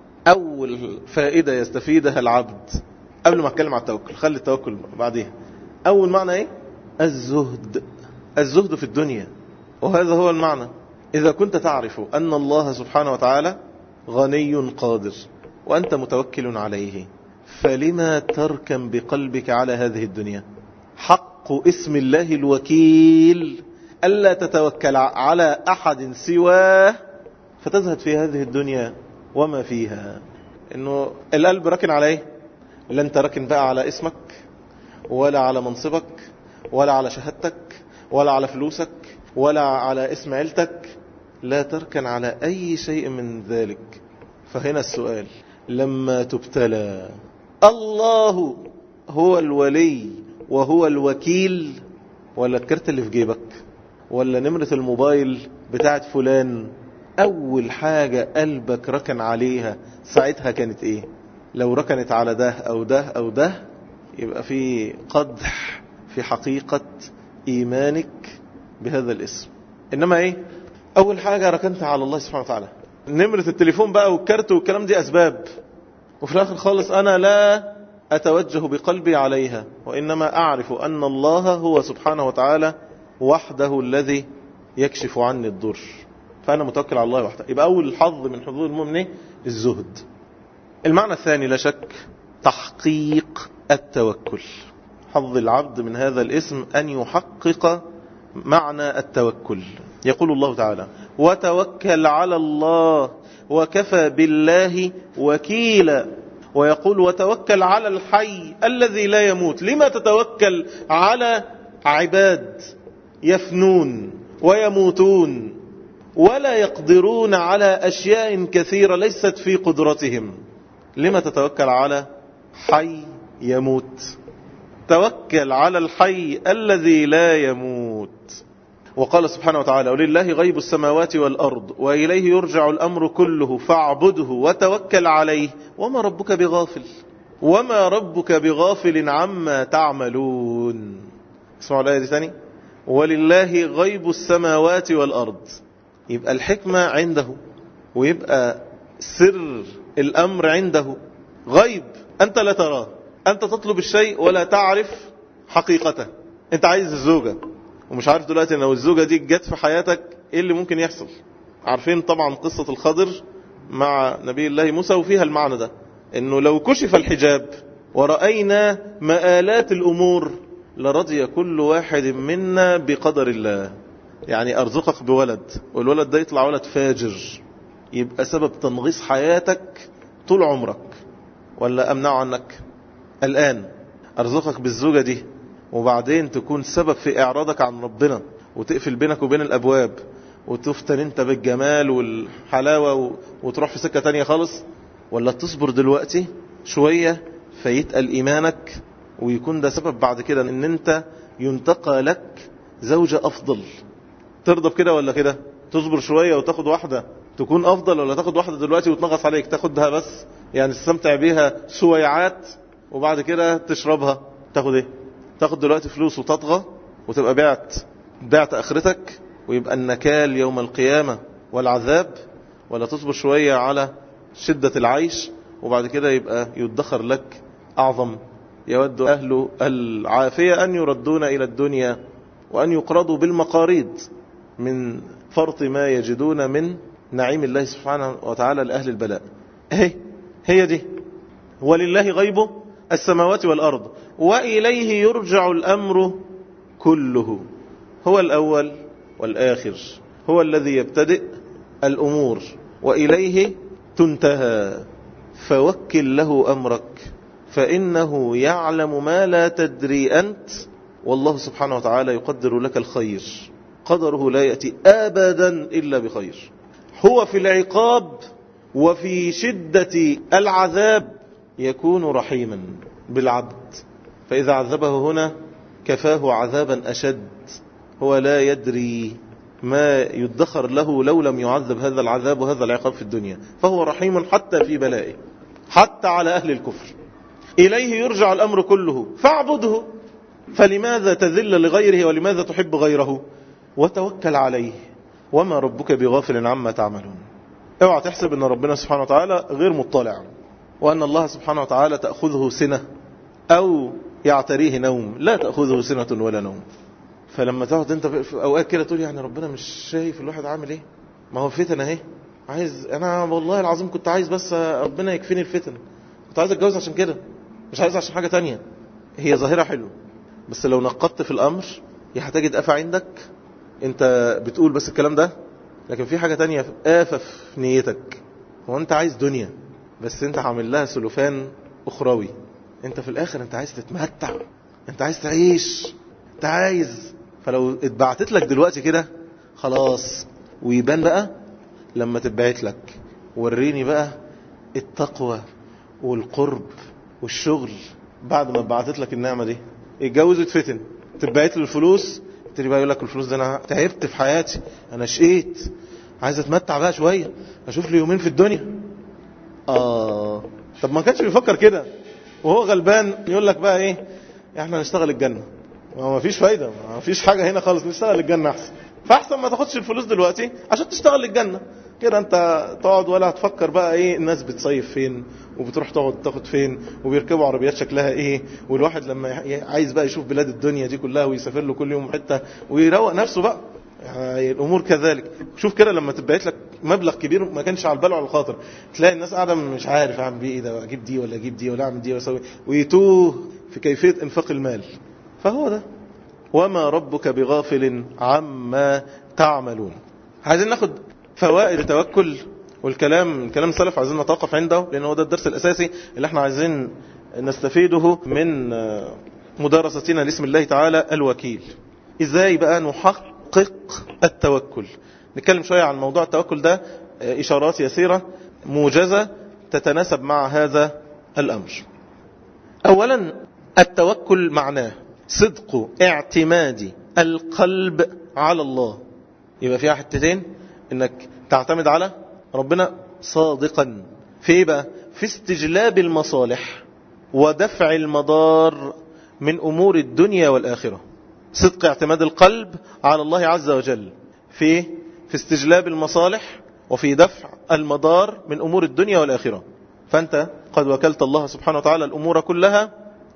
أول فائدة يستفيدها العبد قبل ما أتكلم عن التوكل خلي التوكل بعديها أول معنى إيه الزهد الزهد في الدنيا وهذا هو المعنى إذا كنت تعرف أن الله سبحانه وتعالى غني قادر وأنت متوكل عليه فلما تركن بقلبك على هذه الدنيا حق اسم الله الوكيل ألا تتوكل على أحد سواه فتزهد في هذه الدنيا وما فيها إنه القلب ركن عليه لا أنت ركن بقى على اسمك ولا على منصبك ولا على شهادتك ولا على فلوسك ولا على اسم عيلتك لا تركن على أي شيء من ذلك فهنا السؤال لما تبتلى الله هو الولي وهو الوكيل ولا الكرت اللي في جيبك ولا نمرة الموبايل بتاعت فلان أول حاجة قلبك ركن عليها ساعتها كانت إيه لو ركنت على ده أو ده أو ده يبقى في قدح في حقيقة إيمانك بهذا الاسم إنما إيه أول حاجة ركنت على الله سبحانه وتعالى نمرة التليفون بقى والكارت والكلام دي أسباب وفي الآخر خالص أنا لا أتوجه بقلبي عليها وإنما أعرف أن الله هو سبحانه وتعالى وحده الذي يكشف عني الضر فأنا متوكل على الله وحده يبقى أول حظ من حظوظ المؤمن الزهد المعنى الثاني لا شك تحقيق التوكل حظ العبد من هذا الاسم أن يحقق معنى التوكل يقول الله تعالى وتوكل على الله وكفى بالله وكيلا ويقول وتوكل على الحي الذي لا يموت لما تتوكل على عباد يفنون ويموتون ولا يقدرون على أشياء كثيرة ليست في قدرتهم لما تتوكل على حي يموت توكل على الحي الذي لا يموت وقال سبحانه وتعالى ولله غيب السماوات والأرض وإليه يرجع الأمر كله فاعبده وتوكل عليه وما ربك بغافل وما ربك بغافل عما تعملون اسمعوا الآية دي ثاني ولله غيب السماوات والأرض يبقى الحكمة عنده ويبقى سر الأمر عنده غيب أنت لا تراه أنت تطلب الشيء ولا تعرف حقيقته أنت عايز الزوجة ومش عارف دلوقتي لو الزوجة دي جت في حياتك ايه اللي ممكن يحصل عارفين طبعا قصة الخضر مع نبي الله موسى وفيها المعنى ده انه لو كشف الحجاب ورأينا مآلات الامور لرضي كل واحد منا بقدر الله يعني ارزقك بولد والولد ده يطلع ولد فاجر يبقى سبب تنغيص حياتك طول عمرك ولا امنعه عنك الان ارزقك بالزوجة دي وبعدين تكون سبب في اعراضك عن ربنا وتقفل بينك وبين الابواب وتفتن انت بالجمال والحلاوة وتروح في سكة تانية خالص ولا تصبر دلوقتي شوية فيتقل ايمانك ويكون ده سبب بعد كده ان انت ينتقى لك زوجة افضل ترضى بكده ولا كده تصبر شوية وتاخد واحدة تكون افضل ولا تاخد واحدة دلوقتي وتنغص عليك تاخدها بس يعني تستمتع بيها سويعات وبعد كده تشربها تاخد ايه تاخد دلوقتي فلوس وتطغى وتبقى بعت بعت اخرتك ويبقى النكال يوم القيامة والعذاب ولا تصبر شوية على شدة العيش وبعد كده يبقى يدخر لك أعظم يود أهل العافية أن يردون إلى الدنيا وأن يقرضوا بالمقاريض من فرط ما يجدون من نعيم الله سبحانه وتعالى لأهل البلاء هي هي دي ولله غيبه السماوات والأرض وإليه يرجع الأمر كله هو الأول والآخر هو الذي يبتدئ الأمور وإليه تنتهى فوكل له أمرك فإنه يعلم ما لا تدري أنت والله سبحانه وتعالى يقدر لك الخير قدره لا يأتي أبدا إلا بخير هو في العقاب وفي شدة العذاب يكون رحيما بالعبد فإذا عذبه هنا كفاه عذابا أشد هو لا يدري ما يدخر له لو لم يعذب هذا العذاب وهذا العقاب في الدنيا فهو رحيم حتى في بلائه حتى على أهل الكفر إليه يرجع الأمر كله فاعبده فلماذا تذل لغيره ولماذا تحب غيره وتوكل عليه وما ربك بغافل عما تعملون اوعى تحسب ان ربنا سبحانه وتعالى غير مطلع وان الله سبحانه وتعالى تأخذه سنة او يعتريه نوم لا تأخذه سنة ولا نوم فلما تقعد انت في اوقات كده تقول يعني ربنا مش شايف الواحد عامل ايه ما هو فتن اهي عايز انا والله العظيم كنت عايز بس ربنا يكفيني الفتن كنت عايز اتجوز عشان كده مش عايز عشان حاجة تانية هي ظاهرة حلوة بس لو نقضت في الامر يا هتجد آفة عندك انت بتقول بس الكلام ده لكن في حاجة تانية آفة في نيتك هو انت عايز دنيا بس انت عامل لها سلوفان اخروي انت في الاخر انت عايز تتمتع انت عايز تعيش انت عايز فلو اتبعتت لك دلوقتي كده خلاص ويبان بقى لما تتبعت لك وريني بقى التقوى والقرب والشغل بعد ما اتبعتت لك النعمة دي اتجوز وتفتن تتبعت له الفلوس تبتدي بقى يقول لك الفلوس ده انا تعبت في حياتي انا شقيت عايز اتمتع بقى شوية اشوف لي يومين في الدنيا اه طب ما كانش بيفكر كده وهو غلبان يقول لك بقى ايه احنا نشتغل الجنة ما فيش فايدة ما فيش حاجة هنا خالص نشتغل الجنة احسن فاحسن ما تاخدش الفلوس دلوقتي عشان تشتغل للجنة كده انت تقعد ولا هتفكر بقى ايه الناس بتصيف فين وبتروح تقعد تاخد فين وبيركبوا عربيات شكلها ايه والواحد لما عايز بقى يشوف بلاد الدنيا دي كلها ويسافر له كل يوم حته ويروق نفسه بقى يعني الامور كذلك شوف كده لما تبقى لك مبلغ كبير ما كانش على البال وعلى الخاطر تلاقي الناس قاعده مش عارف اعمل بيه ايه ده اجيب دي ولا اجيب دي ولا اعمل دي واسوي ويتوه في كيفيه انفاق المال فهو ده وما ربك بغافل عما تعملون عايزين ناخد فوائد التوكل والكلام كلام السلف عايزين نتوقف عنده لان هو ده الدرس الاساسي اللي احنا عايزين نستفيده من مدارستنا لاسم الله تعالى الوكيل ازاي بقى نحقق التوكل نتكلم شوية عن موضوع التوكل ده اشارات يسيرة موجزة تتناسب مع هذا الامر اولا التوكل معناه صدق اعتماد القلب على الله يبقى فيها حتتين انك تعتمد على ربنا صادقا في ايه بقى في استجلاب المصالح ودفع المضار من امور الدنيا والاخره صدق اعتماد القلب على الله عز وجل في في استجلاب المصالح وفي دفع المضار من امور الدنيا والاخره فانت قد وكلت الله سبحانه وتعالى الامور كلها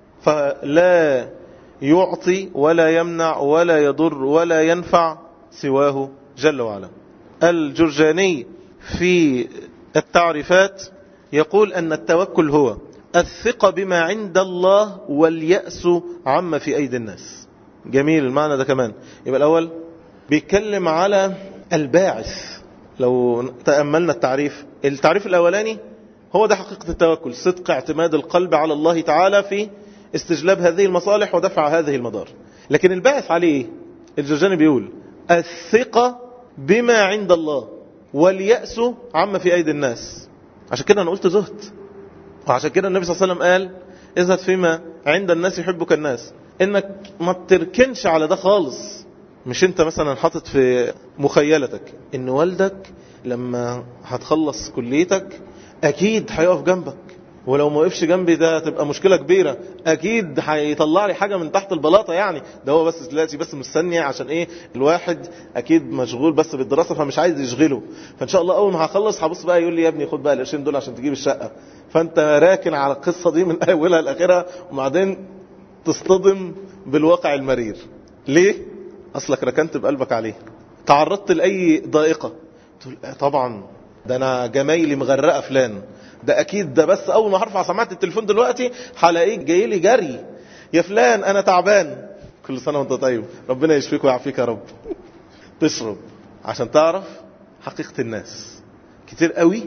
فلا يعطي ولا يمنع ولا يضر ولا ينفع سواه جل وعلا الجرجاني في التعريفات يقول أن التوكل هو الثقة بما عند الله واليأس عما في أيدي الناس جميل المعنى ده كمان يبقى الأول بيتكلم على الباعث لو تأملنا التعريف التعريف الأولاني هو ده حقيقة التوكل صدق اعتماد القلب على الله تعالى في استجلاب هذه المصالح ودفع هذه المضار لكن الباعث عليه الجرجاني بيقول الثقة بما عند الله واليأس عما في أيدي الناس عشان كده أنا قلت زهد وعشان كده النبي صلى الله عليه وسلم قال اذهب فيما عند الناس يحبك الناس انك ما تركنش على ده خالص مش انت مثلا حاطط في مخيلتك ان والدك لما هتخلص كليتك اكيد هيقف جنبك ولو ما وقفش جنبي ده تبقى مشكلة كبيرة اكيد هيطلع لي حاجة من تحت البلاطة يعني ده هو بس دلوقتي بس مستني عشان ايه الواحد اكيد مشغول بس بالدراسة فمش عايز يشغله فان شاء الله اول ما هخلص هبص بقى يقول لي يا ابني خد بقى القرشين دول عشان تجيب الشقة فانت راكن على القصة دي من اولها لاخرها وبعدين تصطدم بالواقع المرير ليه اصلك ركنت بقلبك عليه تعرضت لاي ضائقة تقول طبعا ده انا جمايلي مغرقة فلان ده اكيد ده بس اول ما هرفع سماعه التليفون دلوقتي هلاقيك جاي لي جري يا فلان انا تعبان كل سنه وانت طيب ربنا يشفيك ويعافيك يا رب تشرب عشان تعرف حقيقه الناس كتير قوي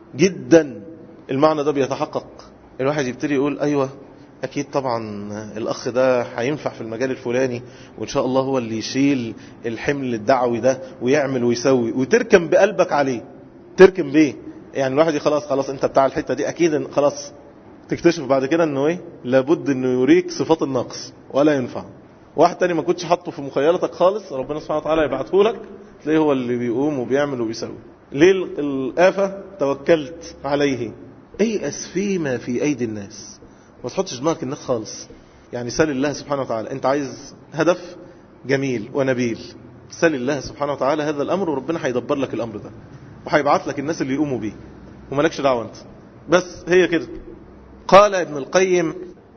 جدا المعنى ده بيتحقق الواحد يبتدي يقول ايوه اكيد طبعا الاخ ده هينفع في المجال الفلاني وان شاء الله هو اللي يشيل الحمل الدعوي ده ويعمل ويسوي وتركن بقلبك عليه تركن بيه يعني الواحد خلاص خلاص انت بتاع الحته دي اكيد خلاص تكتشف بعد كده انه ايه لابد انه يوريك صفات النقص ولا ينفع واحد تاني ما كنتش حاطه في مخيلتك خالص ربنا سبحانه وتعالى يبعته لك تلاقيه هو اللي بيقوم وبيعمل وبيسوي ليه الآفة توكلت عليه ايأس فيما في ايدي الناس ما تحطش دماغك الناس خالص يعني سل الله سبحانه وتعالى انت عايز هدف جميل ونبيل سل الله سبحانه وتعالى هذا الامر وربنا هيدبر لك الامر ده وهيبعت لك الناس اللي يقوموا بيه ومالكش دعوه انت بس هي كده قال ابن القيم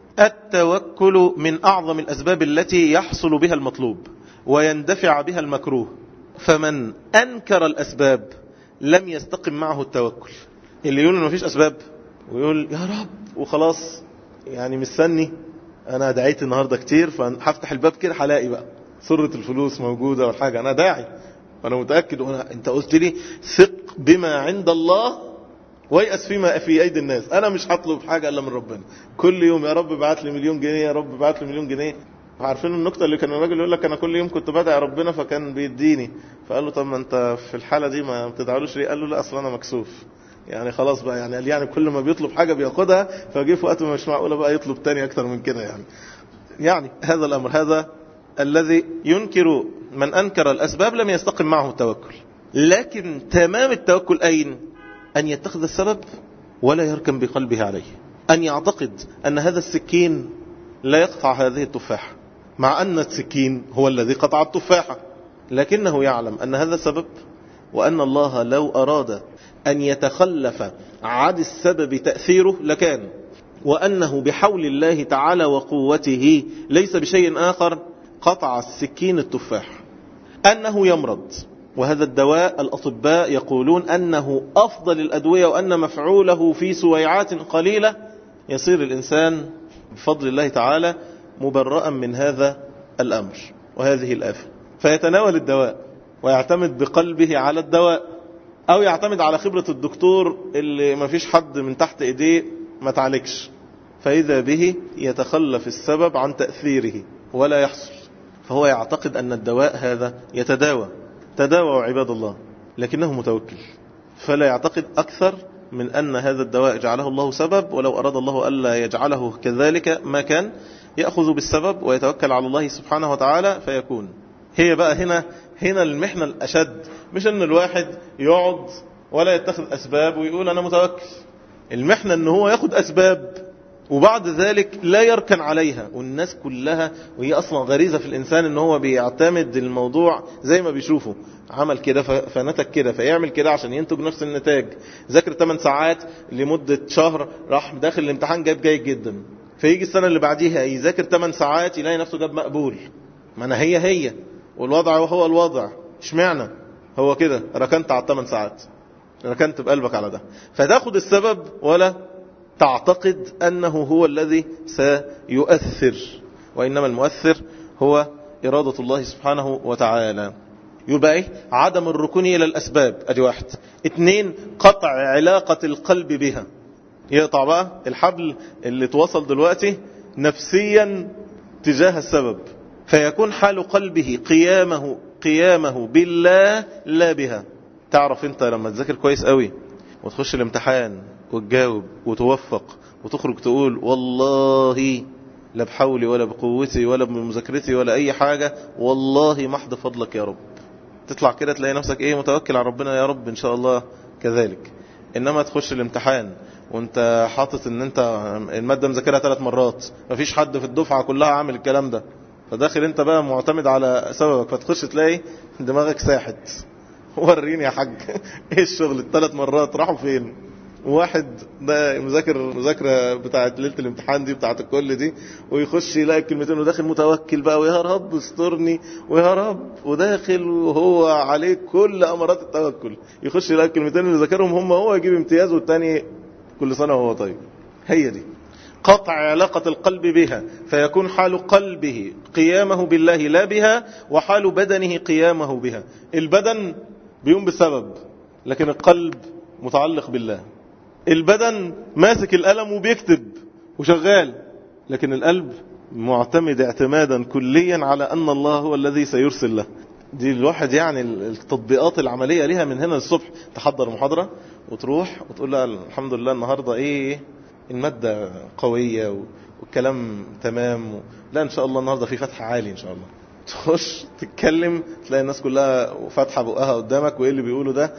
التوكل من اعظم الاسباب التي يحصل بها المطلوب ويندفع بها المكروه فمن انكر الاسباب لم يستقم معه التوكل اللي يقول انه مفيش اسباب ويقول يا رب وخلاص يعني مستني انا دعيت النهارده كتير فهفتح الباب كده هلاقي بقى سرة الفلوس موجودة والحاجة انا داعي وانا متأكد وانا انت قلت لي ثق بما عند الله ويأس فيما في ايدي الناس انا مش هطلب حاجة الا من ربنا كل يوم يا رب بعت لي مليون جنيه يا رب بعت لي مليون جنيه عارفين النكتة اللي كان الراجل يقول لك انا كل يوم كنت بدعي ربنا فكان بيديني فقال له طب ما انت في الحالة دي ما بتدعولوش ليه قال له لا اصلا انا مكسوف يعني خلاص بقى يعني قال يعني كل ما بيطلب حاجة بياخدها فجي في وقت مش معقولة بقى يطلب تاني اكتر من كده يعني يعني هذا الامر هذا الذي ينكر من انكر الاسباب لم يستقم معه التوكل لكن تمام التوكل اين ان يتخذ السبب ولا يركن بقلبه عليه ان يعتقد ان هذا السكين لا يقطع هذه التفاحة مع ان السكين هو الذي قطع التفاحة لكنه يعلم أن هذا سبب وأن الله لو أراد أن يتخلف عن السبب تأثيره لكان وأنه بحول الله تعالى وقوته ليس بشيء آخر قطع السكين التفاح أنه يمرض وهذا الدواء الأطباء يقولون أنه أفضل الأدوية وأن مفعوله في سويعات قليلة يصير الإنسان بفضل الله تعالى مبرأ من هذا الأمر وهذه الآفة فيتناول الدواء ويعتمد بقلبه على الدواء أو يعتمد على خبرة الدكتور اللي ما فيش حد من تحت إيديه ما تعالجش فإذا به يتخلف السبب عن تأثيره ولا يحصل فهو يعتقد أن الدواء هذا يتداوى تداوى عباد الله لكنه متوكل فلا يعتقد أكثر من أن هذا الدواء جعله الله سبب ولو أراد الله ألا يجعله كذلك ما كان يأخذ بالسبب ويتوكل على الله سبحانه وتعالى فيكون هي بقى هنا هنا المحنة الأشد مش أن الواحد يقعد ولا يتخذ أسباب ويقول أنا متوكل المحنة أنه هو ياخد أسباب وبعد ذلك لا يركن عليها والناس كلها وهي أصلا غريزة في الإنسان أنه هو بيعتمد الموضوع زي ما بيشوفه عمل كده فنتج كده فيعمل كده عشان ينتج نفس النتاج ذاكر 8 ساعات لمدة شهر راح داخل الامتحان جايب جيد جدا فيجي السنة اللي بعديها يذاكر 8 ساعات يلاقي نفسه جاب مقبول ما أنا هي هي والوضع هو الوضع اشمعنى هو كده ركنت على 8 ساعات ركنت بقلبك على ده فتاخد السبب ولا تعتقد أنه هو الذي سيؤثر وإنما المؤثر هو إرادة الله سبحانه وتعالى يبقى إيه؟ عدم الركون إلى الأسباب أدي واحد اثنين قطع علاقة القلب بها يقطع بقى الحبل اللي توصل دلوقتي نفسيا تجاه السبب فيكون حال قلبه قيامه قيامه بالله لا بها تعرف انت لما تذاكر كويس قوي وتخش الامتحان وتجاوب وتوفق وتخرج تقول والله لا بحولي ولا بقوتي ولا بمذاكرتي ولا اي حاجة والله محض فضلك يا رب تطلع كده تلاقي نفسك ايه متوكل على ربنا يا رب ان شاء الله كذلك انما تخش الامتحان وانت حاطط ان انت المادة مذاكرها ثلاث مرات مفيش حد في الدفعة كلها عامل الكلام ده فداخل انت بقى معتمد على سببك فتخش تلاقي دماغك ساحت وريني يا حاج ايه الشغل الثلاث مرات راحوا فين واحد ده مذاكر مذاكرة بتاعت ليلة الامتحان دي بتاعت الكل دي ويخش يلاقي الكلمتين وداخل متوكل بقى ويا رب استرني ويا رب وداخل وهو عليه كل امارات التوكل يخش يلاقي الكلمتين اللي ذاكرهم هم هو يجيب امتياز والتاني كل سنة وهو طيب هي دي قطع علاقة القلب بها فيكون حال قلبه قيامه بالله لا بها وحال بدنه قيامه بها البدن بيقوم بسبب لكن القلب متعلق بالله البدن ماسك القلم وبيكتب وشغال لكن القلب معتمد اعتمادا كليا على أن الله هو الذي سيرسل له دي الواحد يعني التطبيقات العملية ليها من هنا للصبح تحضر محاضرة وتروح وتقول لها الحمد لله النهاردة ايه المادة قوية والكلام تمام لا ان شاء الله النهاردة في فتح عالي ان شاء الله تخش تتكلم تلاقي الناس كلها فاتحه بقها قدامك وايه اللي بيقولوا ده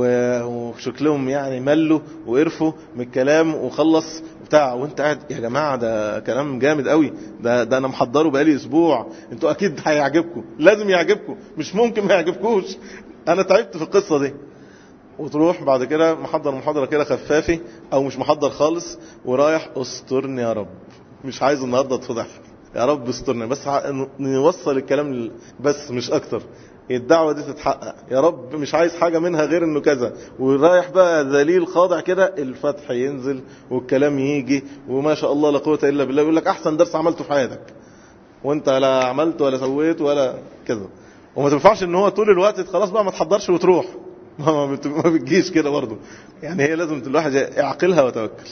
وشكلهم يعني ملوا وقرفوا من الكلام وخلص بتاع وانت قاعد يا جماعه ده كلام جامد قوي ده ده انا محضره بقالي اسبوع انتوا اكيد هيعجبكم لازم يعجبكم مش ممكن ما يعجبكوش انا تعبت في القصه دي وتروح بعد كده محضر محاضره كده خفافي او مش محضر خالص ورايح استرني يا رب مش عايز النهارده اتفضح يا رب استرنا بس نوصل الكلام بس مش اكتر الدعوة دي تتحقق يا رب مش عايز حاجة منها غير انه كذا ورايح بقى ذليل خاضع كده الفتح ينزل والكلام يجي وما شاء الله لا قوة الا بالله يقول لك احسن درس عملته في حياتك وانت لا عملت ولا سويت ولا كذا وما تنفعش ان هو طول الوقت خلاص بقى ما تحضرش وتروح ما بتجيش كده برضه يعني هي لازم الواحد يعقلها وتوكل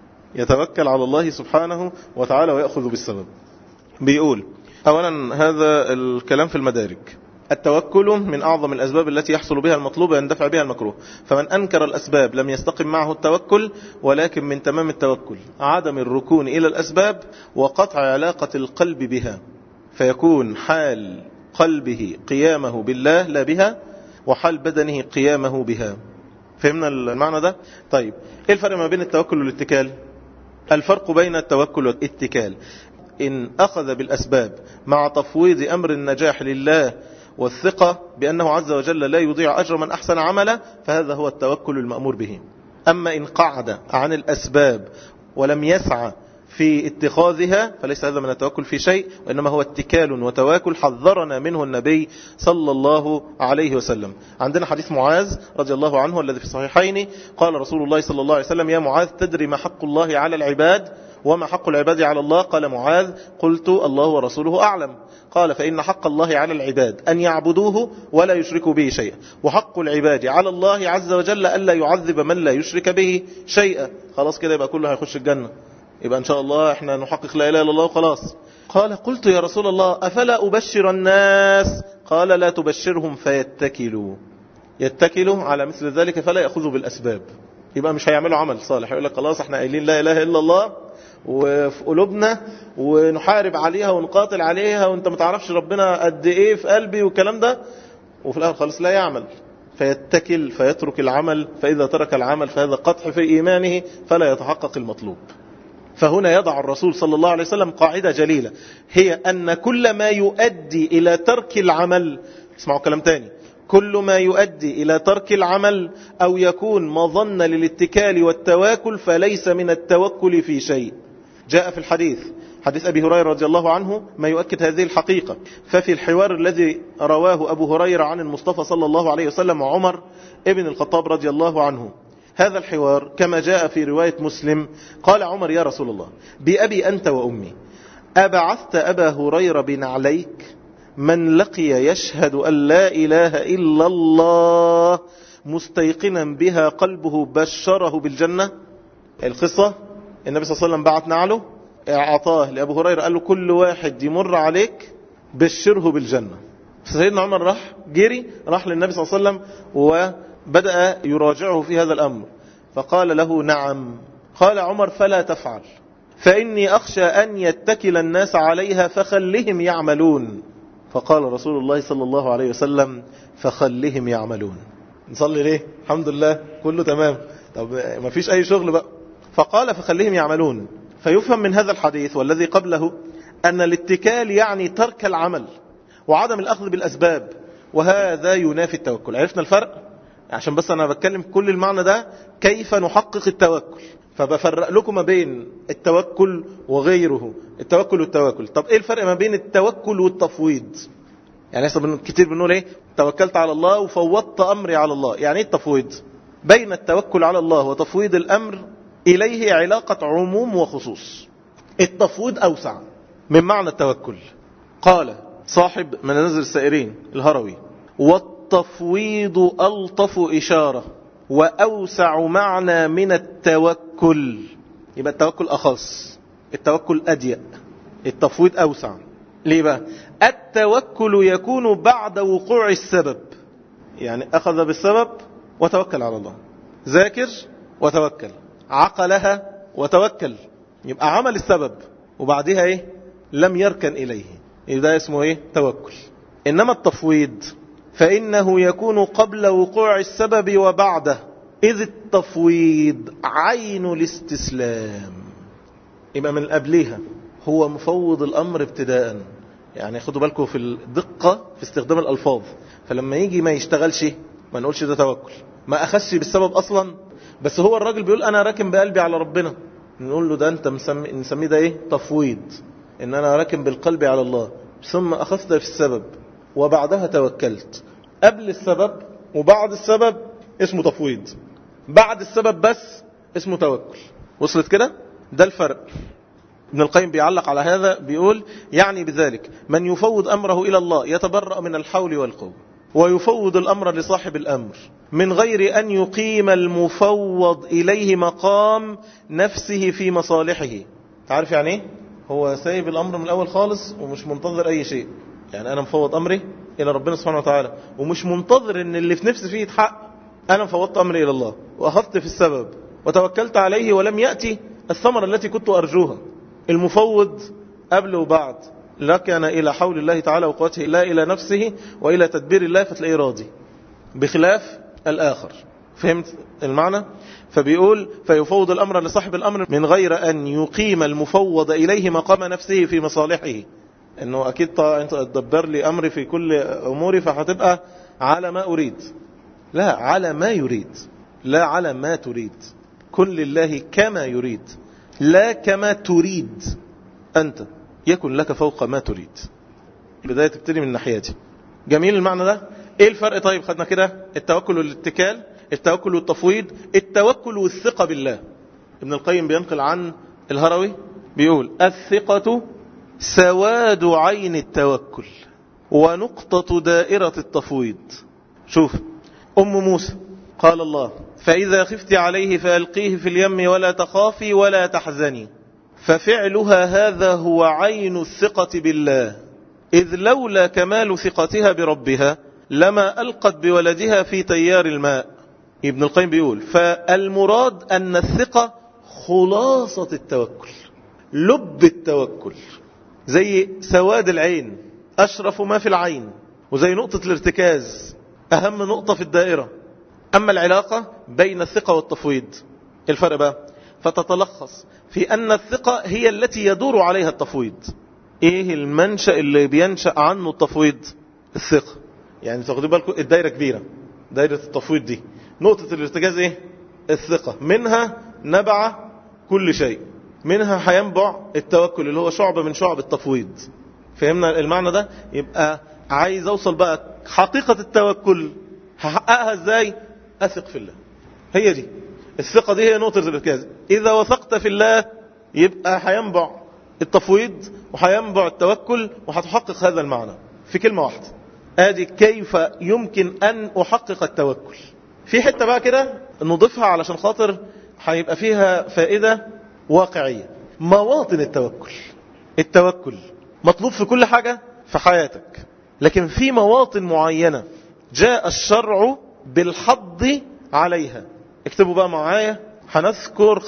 يتوكل على الله سبحانه وتعالى ويأخذ بالسبب بيقول أولا هذا الكلام في المدارج التوكل من أعظم الأسباب التي يحصل بها المطلوب ويندفع بها المكروه فمن أنكر الأسباب لم يستقم معه التوكل ولكن من تمام التوكل عدم الركون إلى الأسباب وقطع علاقة القلب بها فيكون حال قلبه قيامه بالله لا بها وحال بدنه قيامه بها فهمنا المعنى ده طيب ايه الفرق ما بين التوكل والاتكال الفرق بين التوكل والاتكال إن أخذ بالأسباب مع تفويض أمر النجاح لله والثقة بأنه عز وجل لا يضيع أجر من أحسن عملا فهذا هو التوكل المأمور به أما إن قعد عن الأسباب ولم يسعى في اتخاذها فليس هذا من التوكل في شيء وإنما هو اتكال وتواكل حذرنا منه النبي صلى الله عليه وسلم عندنا حديث معاذ رضي الله عنه الذي في الصحيحين قال رسول الله صلى الله عليه وسلم يا معاذ تدري ما حق الله على العباد وما حق العباد على الله قال معاذ قلت الله ورسوله أعلم قال فإن حق الله على العباد أن يعبدوه ولا يشركوا به شيئا وحق العباد على الله عز وجل ألا يعذب من لا يشرك به شيئا خلاص كده يبقى كله هيخش الجنة يبقى إن شاء الله إحنا نحقق لا إله إلا الله وخلاص قال قلت يا رسول الله أفلا أبشر الناس قال لا تبشرهم فيتكلوا يتكلوا على مثل ذلك فلا يأخذوا بالأسباب يبقى مش هيعملوا عمل صالح يقول لك خلاص احنا قايلين لا إله إلا الله وفي قلوبنا ونحارب عليها ونقاتل عليها وانت ما تعرفش ربنا قد ايه في قلبي والكلام ده وفي الاخر خالص لا يعمل فيتكل فيترك العمل فإذا ترك العمل فهذا قطع في إيمانه فلا يتحقق المطلوب فهنا يضع الرسول صلى الله عليه وسلم قاعدة جليلة هي أن كل ما يؤدي إلى ترك العمل اسمعوا كلام تاني كل ما يؤدي إلى ترك العمل أو يكون مظن للاتكال والتواكل فليس من التوكل في شيء جاء في الحديث حديث أبي هريرة رضي الله عنه ما يؤكد هذه الحقيقة ففي الحوار الذي رواه أبو هريرة عن المصطفى صلى الله عليه وسلم وعمر ابن الخطاب رضي الله عنه هذا الحوار كما جاء في رواية مسلم قال عمر يا رسول الله بأبي أنت وأمي أبعثت أبا هريرة بن عليك من لقي يشهد أن لا إله إلا الله مستيقنا بها قلبه بشره بالجنة القصة النبي صلى الله عليه وسلم بعت نعله اعطاه لأبو هريرة قال له كل واحد يمر عليك بشره بالجنة سيدنا عمر راح جري راح للنبي صلى الله عليه وسلم وبدأ يراجعه في هذا الأمر فقال له نعم قال عمر فلا تفعل فإني أخشى أن يتكل الناس عليها فخلهم يعملون فقال رسول الله صلى الله عليه وسلم فخلهم يعملون نصلي ليه الحمد لله كله تمام طب ما فيش أي شغل بقى فقال فخلهم يعملون فيفهم من هذا الحديث والذي قبله أن الاتكال يعني ترك العمل وعدم الأخذ بالأسباب وهذا ينافي التوكل عرفنا الفرق عشان بس أنا بتكلم كل المعنى ده كيف نحقق التوكل فبفرق لكم ما بين التوكل وغيره التوكل والتوكل طب ايه الفرق ما بين التوكل والتفويض يعني احنا كتير بنقول ايه توكلت على الله وفوضت امري على الله يعني ايه التفويض بين التوكل على الله وتفويض الامر اليه علاقة عموم وخصوص التفويض اوسع من معنى التوكل قال صاحب منازل السائرين الهروي والتفويض الطف اشاره وأوسع معنى من التوكل يبقى التوكل أخص التوكل أضيق التفويض أوسع ليه بقى التوكل يكون بعد وقوع السبب يعني أخذ بالسبب وتوكل على الله ذاكر وتوكل عقلها وتوكل يبقى عمل السبب وبعدها ايه لم يركن إليه ده اسمه ايه توكل إنما التفويض فإنه يكون قبل وقوع السبب وبعده إذ التفويض عين الاستسلام يبقى من قبلها هو مفوض الأمر ابتداء يعني خدوا بالكم في الدقة في استخدام الألفاظ فلما يجي ما يشتغلش ما نقولش ده توكل ما أخش بالسبب أصلا بس هو الراجل بيقول أنا راكن بقلبي على ربنا نقول له ده أنت مسمي نسميه ده إيه تفويض إن أنا راكن بالقلب على الله ثم أخذت في السبب وبعدها توكلت قبل السبب وبعد السبب اسمه تفويض بعد السبب بس اسمه توكل وصلت كده ده الفرق ابن القيم بيعلق على هذا بيقول يعني بذلك من يفوض أمره إلى الله يتبرأ من الحول والقوة ويفوض الأمر لصاحب الأمر من غير أن يقيم المفوض إليه مقام نفسه في مصالحه تعرف يعني ايه هو سايب الأمر من الأول خالص ومش منتظر أي شيء يعني أنا مفوض أمري إلى ربنا سبحانه وتعالى ومش منتظر أن اللي في نفسي فيه يتحقق أنا فوضت أمري إلى الله وأخذت في السبب وتوكلت عليه ولم يأتي الثمرة التي كنت أرجوها المفوض قبل وبعد لا كان إلى حول الله تعالى وقوته لا إلى نفسه وإلى تدبير الله فتلاقيه راضي بخلاف الآخر فهمت المعنى فبيقول فيفوض الأمر لصاحب الأمر من غير أن يقيم المفوض إليه مقام نفسه في مصالحه انه اكيد طا- انت تدبر لي امري في كل اموري فهتبقى على ما اريد لا على ما يريد لا على ما تريد كن لله كما يريد لا كما تريد انت يكن لك فوق ما تريد بداية تبتدي من الناحية دي جميل المعنى ده ايه الفرق طيب خدنا كده التوكل والاتكال التوكل والتفويض التوكل والثقة بالله ابن القيم بينقل عن الهروي بيقول الثقة سواد عين التوكل ونقطة دائرة التفويض شوف أم موسى قال الله فإذا خفت عليه فألقيه في اليم ولا تخافي ولا تحزني ففعلها هذا هو عين الثقة بالله إذ لولا كمال ثقتها بربها لما ألقت بولدها في تيار الماء ابن القيم بيقول فالمراد أن الثقة خلاصة التوكل لب التوكل زي سواد العين أشرف ما في العين وزي نقطة الارتكاز أهم نقطة في الدائرة أما العلاقة بين الثقة والتفويض الفرق بقى فتتلخص في أن الثقة هي التي يدور عليها التفويض إيه المنشأ اللي بينشأ عنه التفويض الثقة يعني تاخدوا بالكم الدائرة كبيرة دائرة التفويض دي نقطة الارتكاز إيه الثقة منها نبع كل شيء منها هينبع التوكل اللي هو شعبة من شعب التفويض فهمنا المعنى ده يبقى عايز اوصل بقى حقيقة التوكل هحققها ازاي اثق في الله هي دي الثقة دي هي نقطة الارتكاز اذا وثقت في الله يبقى هينبع التفويض وهينبع التوكل وهتحقق هذا المعنى في كلمة واحدة ادي كيف يمكن ان احقق التوكل في حتة بقى كده نضيفها علشان خاطر هيبقى فيها فائدة واقعية مواطن التوكل التوكل مطلوب في كل حاجة في حياتك لكن في مواطن معينة جاء الشرع بالحض عليها اكتبوا بقى معايا هنذكر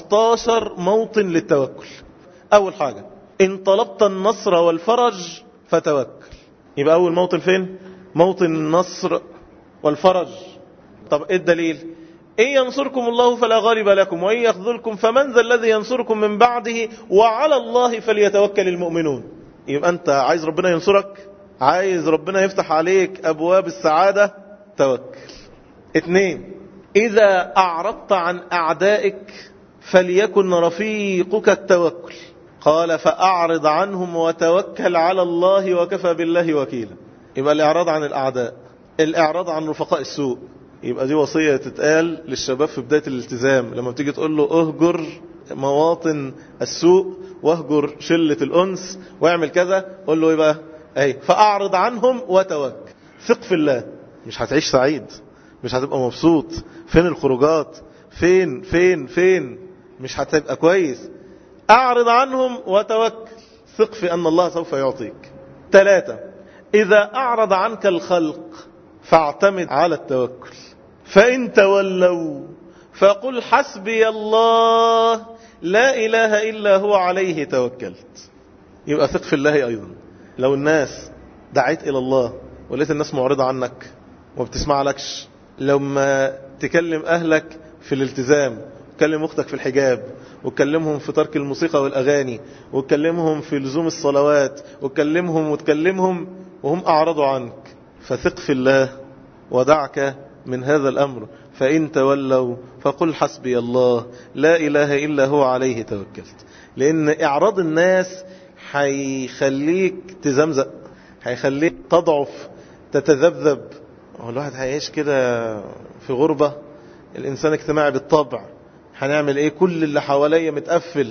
15 موطن للتوكل اول حاجة ان طلبت النصر والفرج فتوكل يبقى اول موطن فين موطن النصر والفرج طب ايه الدليل إن ينصركم الله فلا غالب لكم وإن يخذلكم فمن ذا الذي ينصركم من بعده وعلى الله فليتوكل المؤمنون يبقى أنت عايز ربنا ينصرك عايز ربنا يفتح عليك أبواب السعادة توكل اثنين إذا أعرضت عن أعدائك فليكن رفيقك التوكل قال فأعرض عنهم وتوكل على الله وكفى بالله وكيلا يبقى الإعراض عن الأعداء الإعراض عن رفقاء السوء يبقى دي وصية تتقال للشباب في بداية الالتزام لما بتيجي تقول له اهجر مواطن السوء واهجر شلة الأنس واعمل كذا قول له ايه بقى اهي فأعرض عنهم وتوكل ثق في الله مش هتعيش سعيد مش هتبقى مبسوط فين الخروجات فين فين فين مش هتبقى كويس أعرض عنهم وتوكل ثق في أن الله سوف يعطيك ثلاثة إذا أعرض عنك الخلق فاعتمد على التوكل فإن تولوا فقل حسبي الله لا إله إلا هو عليه توكلت يبقى ثق في الله أيضا لو الناس دعيت إلى الله ولقيت الناس معرضة عنك وما بتسمع لكش لما تكلم أهلك في الالتزام تكلم أختك في الحجاب وتكلمهم في ترك الموسيقى والأغاني وتكلمهم في لزوم الصلوات وتكلمهم وتكلمهم وهم أعرضوا عنك فثق في الله ودعك من هذا الأمر فإن تولوا فقل حسبي الله لا إله إلا هو عليه توكلت لأن إعراض الناس هيخليك تزمزق هيخليك تضعف تتذبذب هو الواحد هيعيش كده في غربة الإنسان اجتماعي بالطبع هنعمل ايه كل اللي حواليا متقفل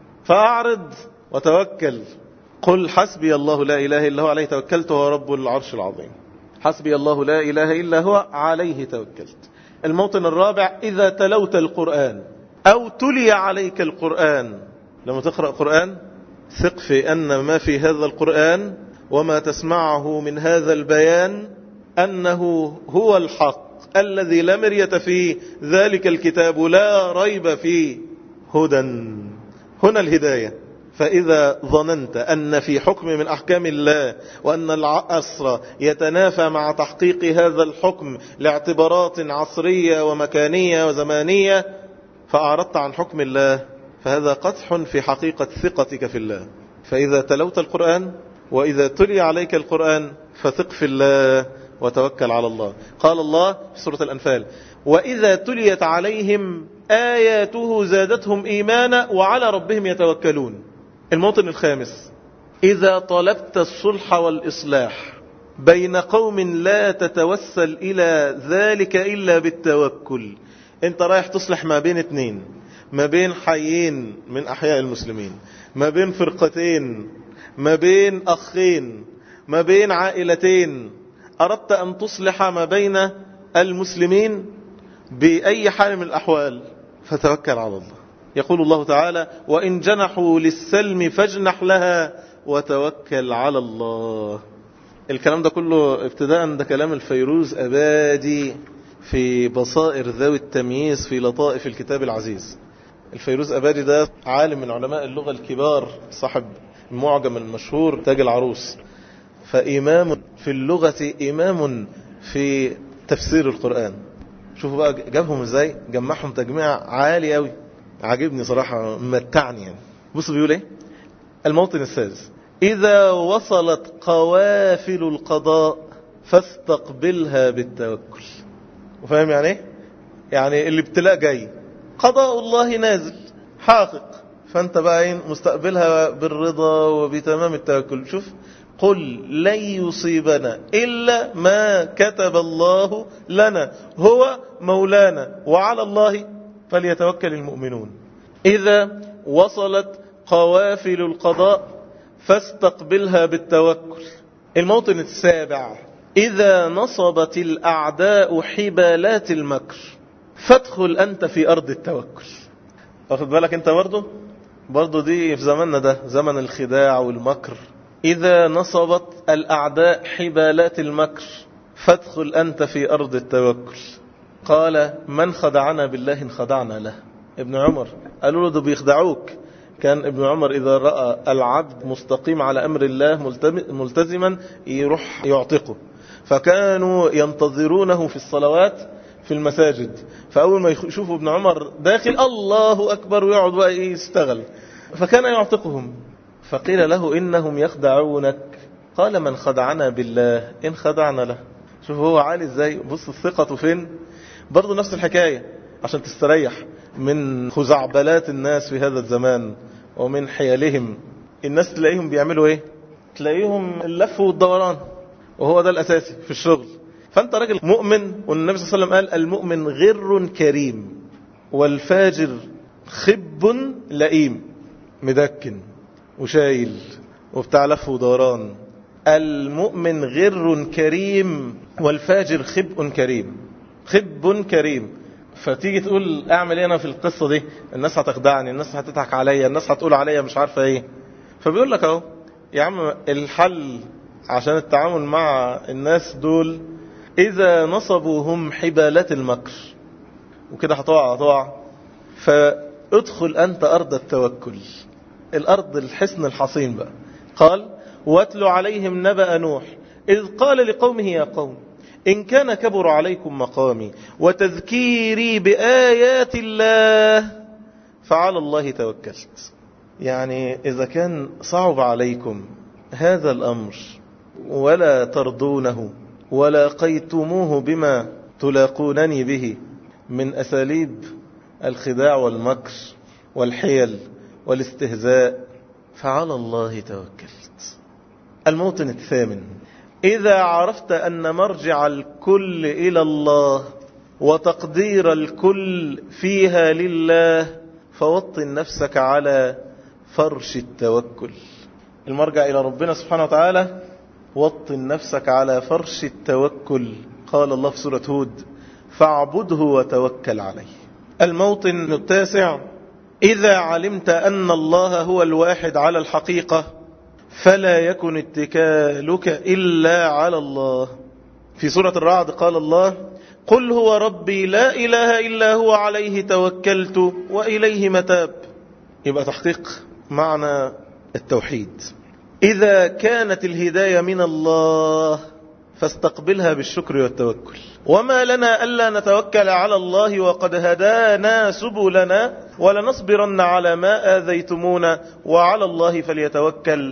فأعرض وتوكل قل حسبي الله لا إله إلا هو عليه توكلت وهو رب العرش العظيم حسبي الله لا إله إلا هو عليه توكلت الموطن الرابع إذا تلوت القرآن أو تلي عليك القرآن لما تقرأ قرآن ثق في أن ما في هذا القرآن وما تسمعه من هذا البيان أنه هو الحق الذي لا مرية فيه ذلك الكتاب لا ريب فيه هدى هنا الهداية فإذا ظننت أن في حكم من أحكام الله وأن العصر يتنافى مع تحقيق هذا الحكم لاعتبارات عصرية ومكانية وزمانية فأعرضت عن حكم الله فهذا قدح في حقيقة ثقتك في الله فإذا تلوت القرآن وإذا تلي عليك القرآن فثق في الله وتوكل على الله قال الله في سورة الأنفال وإذا تليت عليهم آياته زادتهم إيمانا وعلى ربهم يتوكلون الموطن الخامس إذا طلبت الصلح والإصلاح بين قوم لا تتوسل إلى ذلك إلا بالتوكل انت رايح تصلح ما بين اتنين ما بين حيين من أحياء المسلمين ما بين فرقتين ما بين أخين ما بين عائلتين أردت أن تصلح ما بين المسلمين بأي حال من الأحوال فتوكل على الله يقول الله تعالى وإن جنحوا للسلم فاجنح لها وتوكل على الله الكلام ده كله ابتداء ده كلام الفيروز أبادي في بصائر ذوي التمييز في لطائف الكتاب العزيز الفيروز أبادي ده عالم من علماء اللغة الكبار صاحب المعجم المشهور تاج العروس فإمام في اللغة إمام في تفسير القرآن شوفوا بقى جابهم ازاي جمعهم تجميع عالي قوي عجبني صراحة متعني يعني بصوا بيقول ايه الموطن السادس إذا وصلت قوافل القضاء فاستقبلها بالتوكل وفاهم يعني ايه يعني الابتلاء جاي قضاء الله نازل حاقق فانت بقى مستقبلها بالرضا وبتمام التوكل شوف قل لن يصيبنا إلا ما كتب الله لنا هو مولانا وعلى الله فليتوكل المؤمنون إذا وصلت قوافل القضاء فاستقبلها بالتوكل الموطن السابع إذا نصبت الأعداء حبالات المكر فادخل أنت في أرض التوكل واخد بالك أنت برضه برضه دي في زماننا ده زمن الخداع والمكر إذا نصبت الأعداء حبالات المكر فادخل أنت في أرض التوكل قال من خدعنا بالله خدعنا له ابن عمر قالوا له ده بيخدعوك كان ابن عمر إذا رأى العبد مستقيم على أمر الله ملتزما يروح يعتقه فكانوا ينتظرونه في الصلوات في المساجد فأول ما يشوفوا ابن عمر داخل الله أكبر ويقعد بقى يشتغل فكان يعتقهم فقيل له إنهم يخدعونك قال من خدعنا بالله إن خدعنا له شوف هو عالي ازاي بص الثقة فين برضو نفس الحكاية عشان تستريح من خزعبلات الناس في هذا الزمان ومن حيالهم الناس تلاقيهم بيعملوا ايه تلاقيهم اللف والدوران وهو ده الأساسي في الشغل فأنت راجل مؤمن والنبي صلى الله عليه وسلم قال المؤمن غر كريم والفاجر خب لئيم مدكن وشايل وبتاع لف ودوران المؤمن غر كريم والفاجر خبء كريم خب كريم فتيجي تقول اعمل ايه انا في القصة دي الناس هتخدعني الناس هتضحك عليا الناس هتقول عليا مش عارفة ايه فبيقول لك اهو يا عم الحل عشان التعامل مع الناس دول اذا نصبوا هم حبالات المكر وكده هتقع هتقع فادخل انت ارض التوكل الارض الحصن الحصين بقى قال واتل عليهم نبأ نوح إذ قال لقومه يا قوم إن كان كبر عليكم مقامي وتذكيري بآيات الله فعلى الله توكلت يعني إذا كان صعب عليكم هذا الأمر ولا ترضونه ولا قيتموه بما تلاقونني به من أساليب الخداع والمكر والحيل والاستهزاء فعلى الله توكلت الموطن الثامن إذا عرفت أن مرجع الكل إلى الله وتقدير الكل فيها لله فوطن نفسك على فرش التوكل المرجع إلى ربنا سبحانه وتعالى وطن نفسك على فرش التوكل قال الله في سورة هود فاعبده وتوكل عليه الموطن التاسع إذا علمت أن الله هو الواحد على الحقيقة فلا يكن اتكالك إلا على الله في سورة الرعد قال الله قل هو ربي لا إله إلا هو عليه توكلت وإليه متاب يبقى تحقيق معنى التوحيد إذا كانت الهداية من الله فاستقبلها بالشكر والتوكل وما لنا ألا نتوكل على الله وقد هدانا سبلنا ولنصبرن على ما آذيتمونا وعلى الله فليتوكل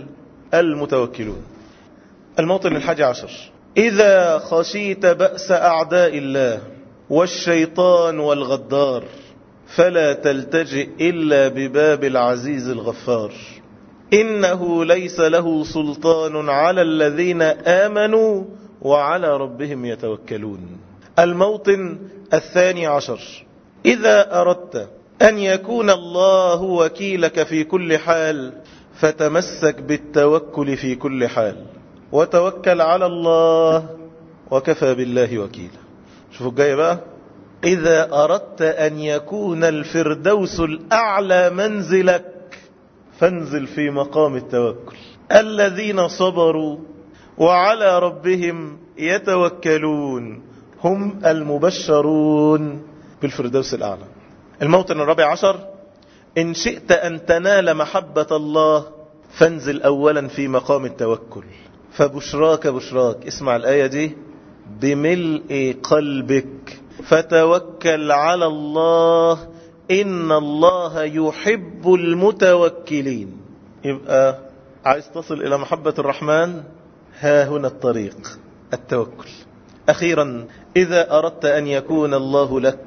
المتوكلون الموطن الحادي عشر إذا خشيت بأس أعداء الله والشيطان والغدار فلا تلتجئ إلا بباب العزيز الغفار إنه ليس له سلطان على الذين آمنوا وعلى ربهم يتوكلون الموطن الثاني عشر إذا أردت أن يكون الله وكيلك في كل حال فتمسك بالتوكل في كل حال وتوكل على الله وكفى بالله وكيلا شوفوا الجاية بقى إذا أردت أن يكون الفردوس الأعلى منزلك فانزل في مقام التوكل الذين صبروا وعلى ربهم يتوكلون هم المبشرون بالفردوس الأعلى الموطن الرابع عشر إن شئت أن تنال محبة الله فانزل أولا في مقام التوكل فبشراك بشراك اسمع الآية دي بملء قلبك فتوكل على الله إن الله يحب المتوكلين يبقى عايز تصل إلى محبة الرحمن ها هنا الطريق التوكل أخيرا إذا أردت أن يكون الله لك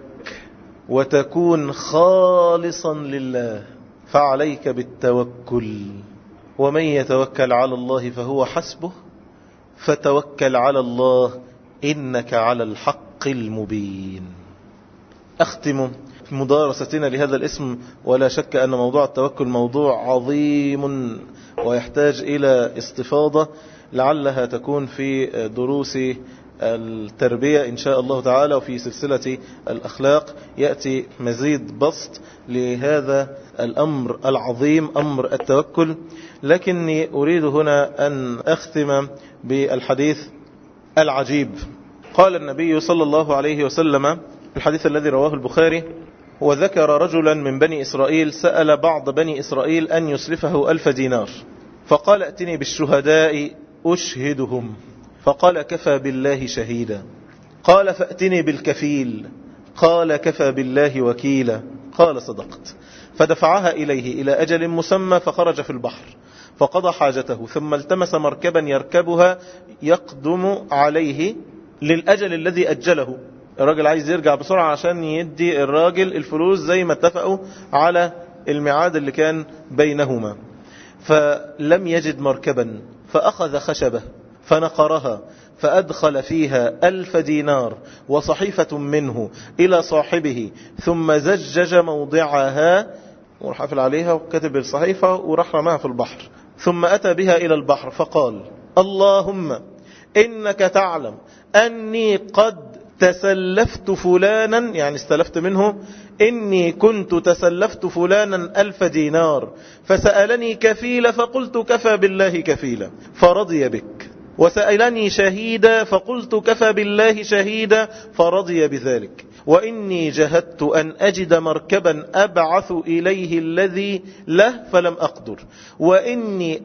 وتكون خالصا لله فعليك بالتوكل ومن يتوكل على الله فهو حسبه فتوكل على الله إنك على الحق المبين أختم في مدارستنا لهذا الاسم ولا شك أن موضوع التوكل موضوع عظيم ويحتاج إلى استفاضة لعلها تكون في دروس التربية إن شاء الله تعالى وفي سلسلة الأخلاق يأتي مزيد بسط لهذا الأمر العظيم أمر التوكل لكني أريد هنا أن أختم بالحديث العجيب قال النبي صلى الله عليه وسلم الحديث الذي رواه البخاري وذكر رجلا من بني إسرائيل سأل بعض بني إسرائيل أن يسلفه ألف دينار فقال ائتني بالشهداء أشهدهم فقال كفى بالله شهيدا قال فأتني بالكفيل قال كفى بالله وكيلا قال صدقت فدفعها إليه إلى أجل مسمى فخرج في البحر فقضى حاجته ثم التمس مركبا يركبها يقدم عليه للأجل الذي أجله الراجل عايز يرجع بسرعة عشان يدي الراجل الفلوس زي ما اتفقوا على الميعاد اللي كان بينهما فلم يجد مركبا فأخذ خشبة فنقرها فأدخل فيها ألف دينار وصحيفة منه إلى صاحبه ثم زجج موضعها وراح قفل عليها وكتب الصحيفة وراح رماها في البحر ثم أتى بها إلى البحر فقال اللهم إنك تعلم أني قد تسلفت فلانا يعني استلفت منه إني كنت تسلفت فلانا ألف دينار فسألني كفيل فقلت كفى بالله كفيلا فرضي بك وسألني شهيدا فقلت كفى بالله شهيدا فرضي بذلك وإني جهدت أن أجد مركبا أبعث إليه الذي له فلم أقدر وإني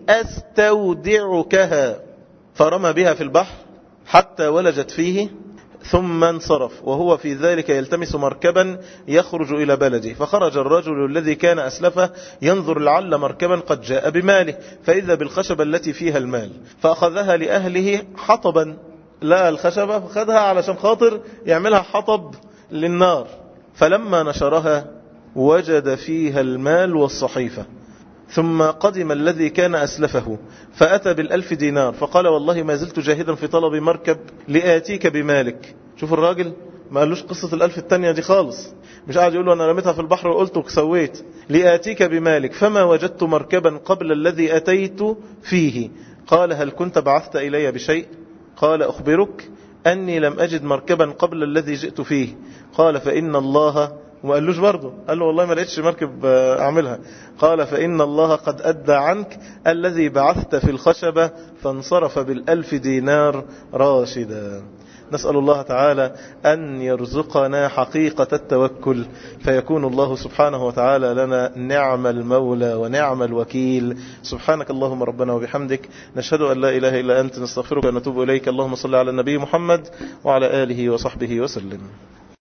أستودعكها فرمى بها في البحر حتى ولجت فيه ثم انصرف وهو في ذلك يلتمس مركبا يخرج إلى بلده فخرج الرجل الذي كان أسلفه ينظر لعل مركبا قد جاء بماله فإذا بالخشبة التي فيها المال فأخذها لأهله حطبا لا الخشبة فخذها علشان خاطر يعملها حطب للنار فلما نشرها وجد فيها المال والصحيفة ثم قدم الذي كان أسلفه فأتى بالألف دينار فقال والله ما زلت جاهدا في طلب مركب لآتيك بمالك شوف الراجل ما قالوش قصة الألف التانية دي خالص مش قاعد يقول له أنا رميتها في البحر وقلت وسويت لآتيك بمالك فما وجدت مركبا قبل الذي أتيت فيه قال هل كنت بعثت إلي بشيء قال أخبرك أني لم أجد مركبا قبل الذي جئت فيه قال فإن الله وما قالوش برضه قال له والله ما لقيتش مركب أعملها قال فإن الله قد أدى عنك الذي بعثت في الخشبة فانصرف بالألف دينار راشدا نسأل الله تعالى أن يرزقنا حقيقة التوكل فيكون الله سبحانه وتعالى لنا نعم المولى ونعم الوكيل سبحانك اللهم ربنا وبحمدك نشهد أن لا إله إلا أنت نستغفرك ونتوب إليك اللهم صل على النبي محمد وعلى آله وصحبه وسلم